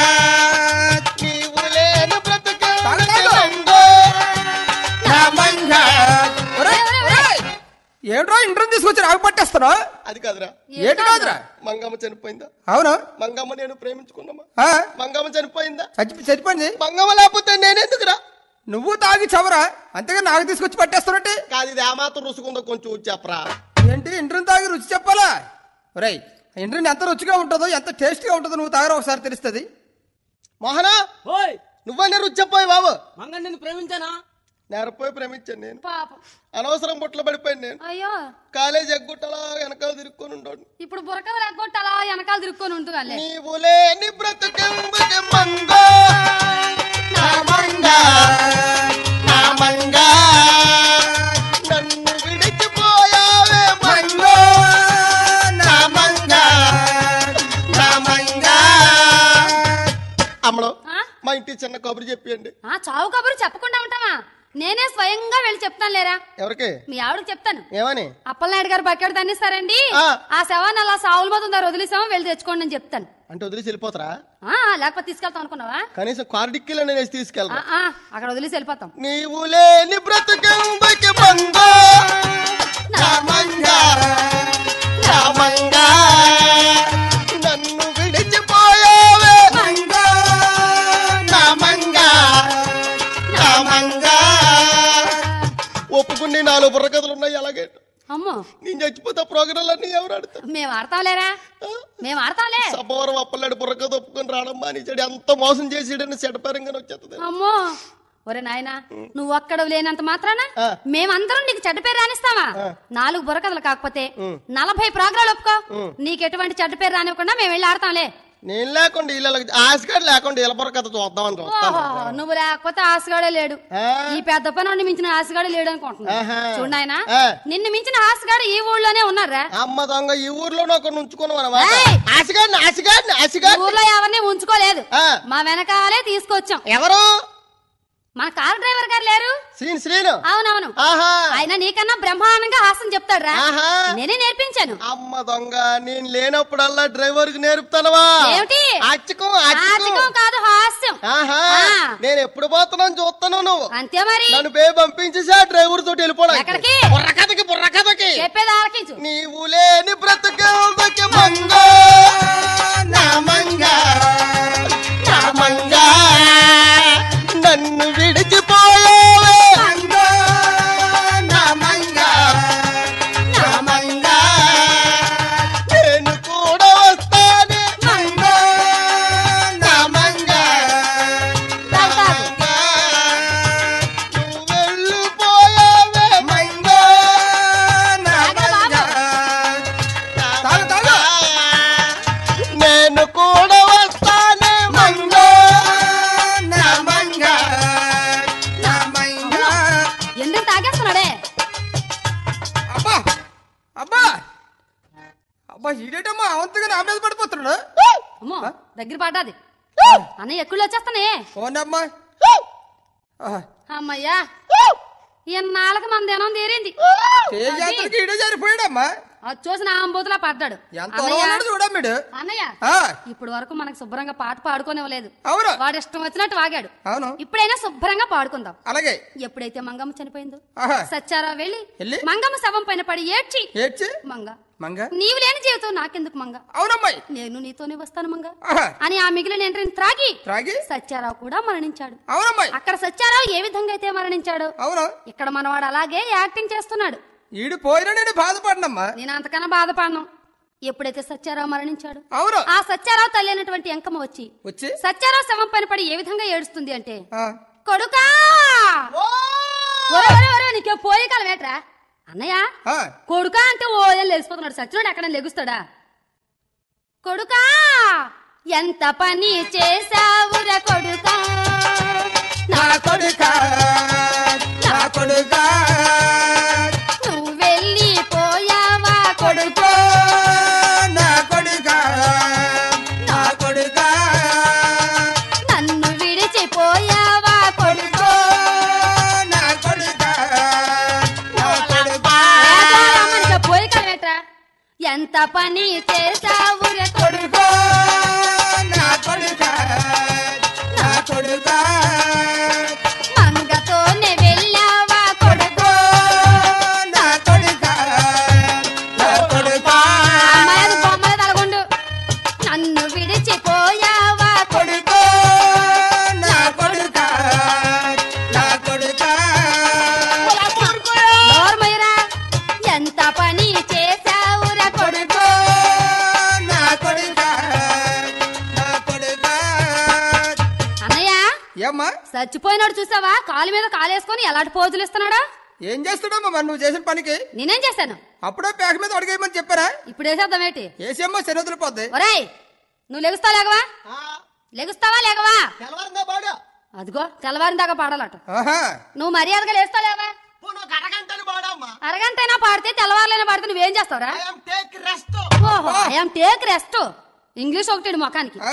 నీవు లేని బ్రతుకెందుకు తాగు, తాగు. మంగ నా మంగ ఒరేయ్, ఒరేయ్! ఏమిట్రా ఇంటర్ తీసుకొచ్చి రాగు పట్టేస్తున్నావు అది కాదురా ఏటి కాదురా మంగమ్మ చనిపోయిందా అవును మంగమ్మ నేను ప్రేమించుకున్నామా ఆ, మంగమ్మ చనిపోయిందా చచ్చి చచ్చిపోయింది మంగమ్మ లేకపోతే నేనెందుకురా నువ్వు తాగి చవరా అంతగా నాకు తీసుకొచ్చి పట్టేస్తున్నట్టే కాదు ఇది ఆ మాత్రం రుసుకుందో కొంచెం చెప్పరా ఏంటి ఇంటర్ తాగి రుచి చెప్పాలా ఒరేయ్ ఇంటర్ ఎంత రుచిగా ఉంటుందో ఎంత టేస్ట్గా ఉంటుందో నువ్వు తాగరా ఒకసారి తెలుస్తుంది మోహనా ఓయ్ నువ్వనే రుచి చెప్పాయి బాబు మంగ నిన్ను ప్రేమించానా నేరపోయి ప్రేమించాను నేను పాపం అనవసరం బుట్టలు పడిపోయాను నేను అయ్యో కాలేజ్ ఎగ్గొట్టలా వెనకాల తిరుక్కొని ఉండోడు ఇప్పుడు బురక లేకపోతే అలా వెనకాల తిరుక్కొని ఉంటుందిలే నీవు లేని బ్రతుకెందుకు మంగ నా మంగ నా మంగ నన్ను విడిచిపోయావే మంగ నా మంగ నా మంగ అమ్మడు ఆ? మా ఇంటి చిన్న కబురు చెప్పండి ఆ చావు కబురు చెప్పకుండా ఉంటామా నేనే స్వయంగా వెళ్ళి చెప్తాను లేరా ఎవరికి మీ ఆవిడకి చెప్తాను ఏమని అప్పలనాయుడు గారు బకెట్ తన్నిస్తారండి ఆ. ఆ శవాన్ని అలా సావుల మీద ఉందా వదిలేసాము వెళ్ళి తెచ్చుకోండి అని చెప్తాను అంటే వదిలేసి వెళ్ళిపోతారా ఆ లేకపోతే తీసుకెళ్తాం అనుకున్నావా కనీసం కారు డిక్కీలో నేను వేసి తీసుకెళ్తా ఆ, ఆ, అక్కడ వదిలేసి వెళ్ళిపోతాం నీవు లేని బ్రతుకెందుకి మంగా నా మంగా నా మంగా నన్ను విడిచిపోయావే మంగా నా మంగా నా మంగా ఒప్పుకుని నాలుగు బుర్రకథలు ఉన్నాయి అలాగే అమ్మో నేను చచ్చిపోతే ప్రోగ్రాంలన్నీ ఎవరు ఆడతారు మేము ఆడతాం లేరా మేము ఆడతాంలే సబ్బవరం అప్పలాడు బుర్రకథ ఒప్పుకొని రావడం మానేసాడు ఎంత మోసం చేసాడని చెడపరంగా వచ్చేస్తుంది అమ్మో ఒరే నాయనా నువ్వు అక్కడ లేనంత మాత్రాన ఆ. మేమందరం నీకు చెడ్డ పేరు రానిస్తావా నాలుగు బుర్రకథలు కాకపోతే నలభై ప్రోగ్రాలు ఒప్పుకో నీకు ఎటువంటి చెడ్డ పేరు రానివ్వకుండా మేము వెళ్ళి ఆడతాంలే నేను లేకుండా వీళ్ళకి ఆశగాడు లేకుండా వీళ్ళ బుర్రకథ చూద్దామని చూస్తాను ఓహో, నువ్వు లేకపోతే ఆశగాడే లేడు ఆ. ఈ పెద్ద పని మించిన ఆశగాడే లేడు అనుకుంటున్నా ఆహా. చూడు నాయనా ఆ. నిన్ను మించిన ఆశగాడు ఈ ఊళ్ళోనే ఉన్నారా అమ్మ దొంగ ఈ ఊర్లో ఒక ఉంచుకున్నాం అనమాట ఏయ్! ఆశగాడిని ఆశగాడిని ఈ ఆశగాడిని ఊర్లో ఎవరిని ఉంచుకోలేదు ఆ. మా వెనకాలే తీసుకొచ్చాం ఎవరు మా కార్ డ్రైవర్ గారు లేరు శ్రీను శ్రీను అవునవును ఆహా ఆయన నీకన్నా బ్రహ్మాండంగా హాసం చెప్తాడ్రా ఆహా. నేనే నేర్పించాను అమ్మ దొంగ నేను లేనప్పుడల్లా డ్రైవర్ కి నేర్పుతానవా ఏమిటి? అచ్చకం ఆశకం అచ్చకం కాదు హాస్యం ఆహా ఆ. నేను ఎప్పుడు పోతున్నాను చూస్తాను నువ్వు అంతే మరి నన్ను బే పంపించేసా డ్రైవర్ తోటి వెళ్ళిపోవడానికి ఎక్కడికి? బుర్రకథకి బుర్రకథకి చెప్పేది ఆలకించు నీవు లేని బ్రతుకెందుకి మంగా నా మంగా నా మంగా నన్ను విడిచిపోయావే మంగా నా మంగా నా మంగా నేను కూడా వస్తానే మంగా నా మంగా నా మంగా నువ్వు వెళ్ళిపోయావే మంగా నా మంగా తాగు, తాగు. నేను కూడా వస్తానే మంగా నా మంగా నా మంగా ఎందుకు తాగేస్తున్నాడే అబ్బా అబ్బా అబ్బా ఈడేటమ్మా అవంతగా నా మీద పడిపోతున్నాడు అమ్మో దగ్గర పడ్డాది అన్నయ్య ఎక్కువ వచ్చేస్తానే పోనమ్మా అమ్మయ్యా ఇన్నాళ్ళకి మన దినం తీరింది తేజాతలకి ఈడే సరిపోయాడమ్మా అది చూసి నా అంబూతులా పడ్డాడు ఎంత అన్నయ్య ఉన్నాడు చూడమ్మిడు అన్నయ్య ఆ, ఇప్పుడు వరకు మనకు శుభ్రంగా పాట పాడుకోనివ్వలేదు అవును వాడు ఇష్టం వచ్చినట్టు వాగాడు అవును ఇప్పుడైనా శుభ్రంగా పాడుకుందాం అలాగే ఎప్పుడైతే మంగమ్మ చనిపోయిందో ఆహా సచ్చారా వెళ్ళి వెళ్ళి? మంగమ్మ శవం పైన పడి ఏడ్చి ఏడ్చి మంగ మంగ నీవు లేని జీవితం నాకెందుకు మంగ అవునమ్మాయి నేను నీతోనే వస్తాను మంగ ఆహా అని ఆ మిగిలిన ఎంట్రీని త్రాగి త్రాగి సత్యారావు కూడా మరణించాడు అవునమ్మాయి అక్కడ సత్యారావు ఏ విధంగా అయితే మరణించాడు అవును ఇక్కడ మనవాడు అలాగే యాక్టింగ్ చేస్తున్నాడు ఈడు పోయినా నేను బాధపడినమ్మా నేను అంతకన్నా బాధపడను ఎప్పుడైతే సత్యారావు మరణించాడు అవును ఆ సత్యారావు తల్లి అయినటువంటి ఎంకమ్మ వచ్చి వచ్చి సత్యారావు శవం పైన పడి ఏ విధంగా ఏడుస్తుంది అంటే ఆ, కొడుకా ఒరే ఒరే ఒరే నీకే పోయి కాలం ఏట్రా అన్నయ్య ఆ, కొడుకా అంటే ఓ ఏం లేచిపోతున్నాడు సచ్చినోడు ఎక్కడ లెగుస్తాడా కొడుకా ఎంత పని చేసావురా కొడుకా నా కొడుకా నా కొడుకా నువ్వు వెళ్ళిపోయావా కొడుకు కొడుకో నా కొడుకా నా కొడుకా నన్ను విడిచిపోయావా కొడుకు కొడుకో నా కొడుకా నా కొడుకా మనకి పోయి కలవేట్రా ఎంత పని చేసావురా కొడుకు కొడుకో నా కొడుకా నా కొడుకా మంగతోనే వెళ్ళావా కొడుకు కొడుకో నా కొడుకా నా కొడుకా అమ్మాయి బొమ్మల తలగొండు నన్ను విడిచిపోయావా కొడుకు కొడుకో నా కొడుకా నా కొడుకా నోర్మయ్యరా ఎంత పని చేసావురా కొడుకు కొడుకో నా కొడుకా నా కొడుకా అన్నయ్య ఏమ్మా చచ్చిపోయినాడు చూసావా కాలు మీద కాలేసుకొని ఎలాంటి పోజులు ఇస్తున్నాడా ఏం చేస్తున్నామ్మా మరి నువ్వు చేసిన పనికి నేనేం చేశాను అప్పుడే పేక మీద అడిగేయమని చెప్పారా ఇప్పుడు వేసేద్దాం ఏంటి ఏసేమ్మా శనదులు పోద్ది ఒరేయ్ నువ్వు లెగుస్తావా లేకవా లెగుస్తావా లేకవా తెల్లవారిందా బాడు అదిగో తెల్లవారిన దాకా పాడాలట ఆహా నువ్వు మర్యాదగా లేస్తావా లేవా నువ్వు అరగంటలు బాడమ్మా అరగంటైనా పాడితే తెల్లవారులైనా పాడితే నువ్వేం చేస్తావురా ఐఎమ్ టేక్ రెస్ట్ ఓహో ఐఎమ్ టేక్ రెస్ట్ ఇంగ్లీష్ ఒకటి ముఖానికి ఆ,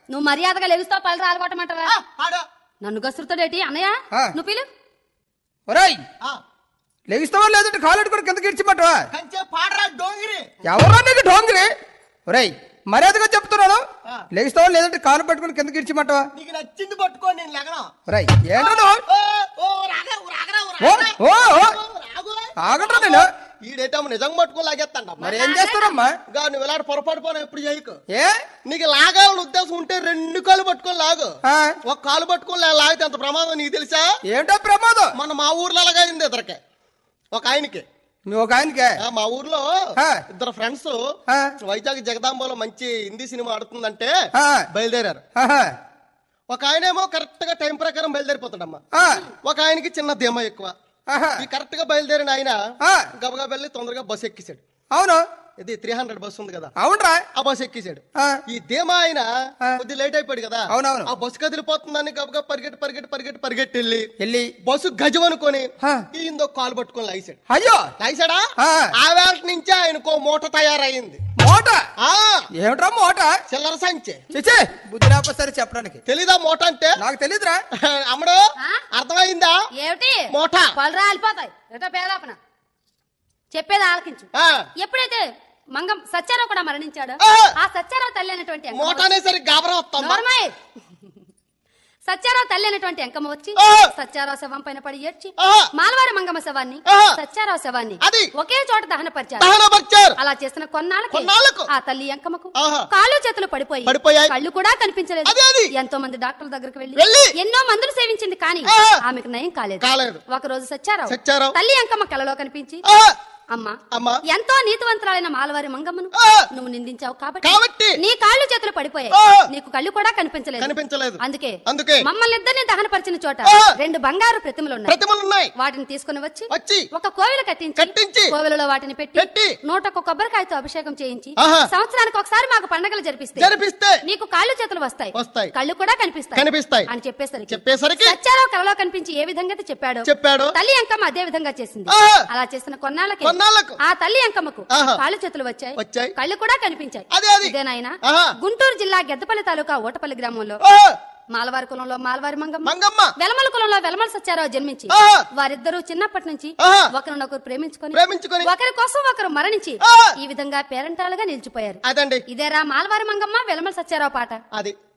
నువ్వు మర్యాదగా లెగుస్తావు పళ్ళు రాలగొట్టమంటావా ఆ, పాడు నన్ను గసురుతాడేటి అన్నయ్య ఆ. నువ్వు పిలు ఒరేయ్ ఆ, లెగిస్తావా లేదంటే కాలు కూడా కిందకి ఇడిచిమంటావా కంచే పాడరా డోంగిరి ఎవరో నీకు డోంగిరి ఒరేయ్ మర్యాదగా చెప్తున్నాను ఆ. లెగిస్తావా లేదంటే కాలు పట్టుకుని కిందకి ఇడిచిమంటావా నీకు నచ్చింది పట్టుకో నేను లెగను ఒరేయ్ ఏంటో నువ్వు ఓ, ఓ, రాగా, ఓ, రాగరా, ఓ, ఓ, రాగరా. ఓ, ఓ. ఓ, రాగు. ఆగట్రా నేను ఈడేటమ్మ నిజంగా పట్టుకో లాగేస్తాండ మరి ఏం చేస్తారమ్మా గా నువ్వు ఇలాంటి పొరపాటు పోనా ఎప్పుడు చేయకు ఏ నీకు లాగాలని ఉద్దేశం ఉంటే రెండు కాళ్ళు పట్టుకొని లాగు ఆ, ఒక కాలు పట్టుకొని లా- లాగితే అంత ప్రమాదం నీకు తెలుసా ఏంటో ప్రమాదం మన మా ఊర్లో అలాగా అయింది ఇద్దరికి ఒక ఆయనకి మీ ఒక ఆయనకే ఆ, మా ఊర్లో ఆ. ఇద్దరు ఫ్రెండ్స్ ఆ, వైజాగ్ జగదాంబలో మంచి హిందీ సినిమా ఆడుతుందంటే ఆ, బయలుదేరారు ఆహా, ఒక ఆయనేమో కరెక్ట్ గా టైం ప్రకారం బయలుదేరిపోతాడమ్మా ఆ, ఒక ఆయనకి చిన్న ధీమా ఎక్కువ ఆహా, ఈ కరెక్ట్ గా బయలుదేరిన ఆయన ఆ, గబగబా వెళ్ళి తొందరగా బస్సు ఎక్కిసాడు అవును ఇది త్రీ హండ్రెడ్ బస్సు ఉంది కదా అవునరా ఆ బస్సు ఎక్కిసాడు ఆ, ఈ ధీమా ఆయన ఆ. కొద్ది లేట్ అయిపోయాడు కదా అవునవును. ఆ బస్సు కదిలిపోతుందని గబగబా పరిగెట్టి పరిగెట్టి పరిగెట్టి పరిగెట్టి వెళ్ళి వెళ్ళి బస్సు గజం అనుకొని ఆ. ఈయందో కాలు పట్టుకొని లాగేశాడు అయ్యో లాగేశాడా ఆ. ఆ వేళ నుంచే ఆయనకో మూట తయారయింది మోట ఆ ఏమిట్రా మోట చిల్లర సంచి చిచి బుద్ధి లేకపోతే సరే చెప్పడానికి తెలీదా మూట అంటే నాకు తెలీదురా అమ్మడు ఆ? అర్థమైందా ఏమిటి మోట. పళ్ళు రాలిపోతాయి ఎటో పేదాపన చెప్పేది ఆలకించు ఆ, ఎప్పుడైతే మంగం సత్యారావు కూడా మరణించాడు ఆ. ఆ సత్యారావు తల్లి అయినటువంటి ఎంకమ్మ మూట అనేసరికి గాబరా వస్తుందా నోర్మయ్. సత్యారావు తల్లి అయినటువంటి ఎంకమ్మ వచ్చి ఆ. సత్యారావు శవం పైన పడి ఏడ్చి ఆ. మాలవారి మంగమ్మ శవాన్ని ఆ. సత్యారావు శవాన్ని అది. ఒకే చోట దహనపరిచారు దహనపరిచారు అలా చేసిన కొన్నాళ్ళకి కొన్నాళ్ళకు. ఆ తల్లి ఎంకమ్మకు ఆహా. కాళ్ళు చేతులు పడిపోయి పడిపోయాయి. కళ్ళు కూడా కనిపించలేదు అదే అది. ఎంతో మంది డాక్టర్ల దగ్గరికి వెళ్ళి. వెళ్లి ఎన్నో మందులు సేవించింది కానీ ఆహా. ఆమెకు నయం కాలేదు కాలేదు. ఒక రోజు సత్యారావు సత్యారావు. తల్లి ఎంకమ్మ కలలో కనిపించి ఆ, అమ్మా అమ్మా ఎంతో నీతివంతురాలైన మాలవారి మంగమ్మను ఆ. నువ్వు నిందించావు కాబట్టి కాబట్టి నీ కాళ్ళు చేతులు పడిపోయాయి ఆ. నీకు కళ్ళు కూడా కనిపించలేదు కనిపించలేదు అందుకే అందుకే మమ్మల్ని ఇద్దరిని దహనపరిచిన చోట ఆ. రెండు బంగారు ప్రతిమలు ఉన్నాయి ప్రతిమలు ఉన్నాయి వాటిని తీసుకుని వచ్చి వచ్చి ఒక కోవిల కట్టించి కట్టించి కోవిలలో వాటిని పెట్టి పెట్టి నూటొక్క కొబ్బరికాయతో అభిషేకం చేయించి ఆహా. సంవత్సరానికి ఒకసారి మాకు పండగలు జరిపిస్తే జరిపిస్తే నీకు కాళ్ళు చేతులు వస్తాయి వస్తాయి. కళ్ళు కూడా కనిపిస్తాయి కనిపిస్తాయి. అని చెప్పేసరికి చెప్పేసరికి సత్యారావు కలలో కనిపించి ఏ విధంగా అయితే చెప్పాడో చెప్పాడు తల్లి అంకమ్మ అదే విధంగా చేసింది ఆహా. అలా చేసిన కొన్నాళ్ళకి కొన్నాళ్ళకు. ఆ తల్లి అంకమ్మకు ఆహా. కాళ్ళు చేతులు వచ్చాయి వచ్చాయి. కళ్ళు కూడా కనిపించాయి అదే అది. ఇదేనాయన ఆహా. గుంటూరు జిల్లా గెద్దపల్లి తాలూకా ఓటపల్లి గ్రామంలో ఆ, మాలవారి కులంలో మాలవారి మంగమ్మ మంగమ్మ వెలమల కులంలో వెలమల సత్యారావు జన్మించి ఆహా. వారిద్దరూ చిన్నప్పటి నుంచి ఆహా. ఒకరినొకరు ప్రేమించుకొని ప్రేమించుకొని ఒకరి కోసం ఒకరు మరణించి ఆ. ఈ విధంగా పేరంటాలుగా నిలిచిపోయారు అదండి ఇదేరా మాలవారి మంగమ్మ వెలమల సత్యారావు పాట అది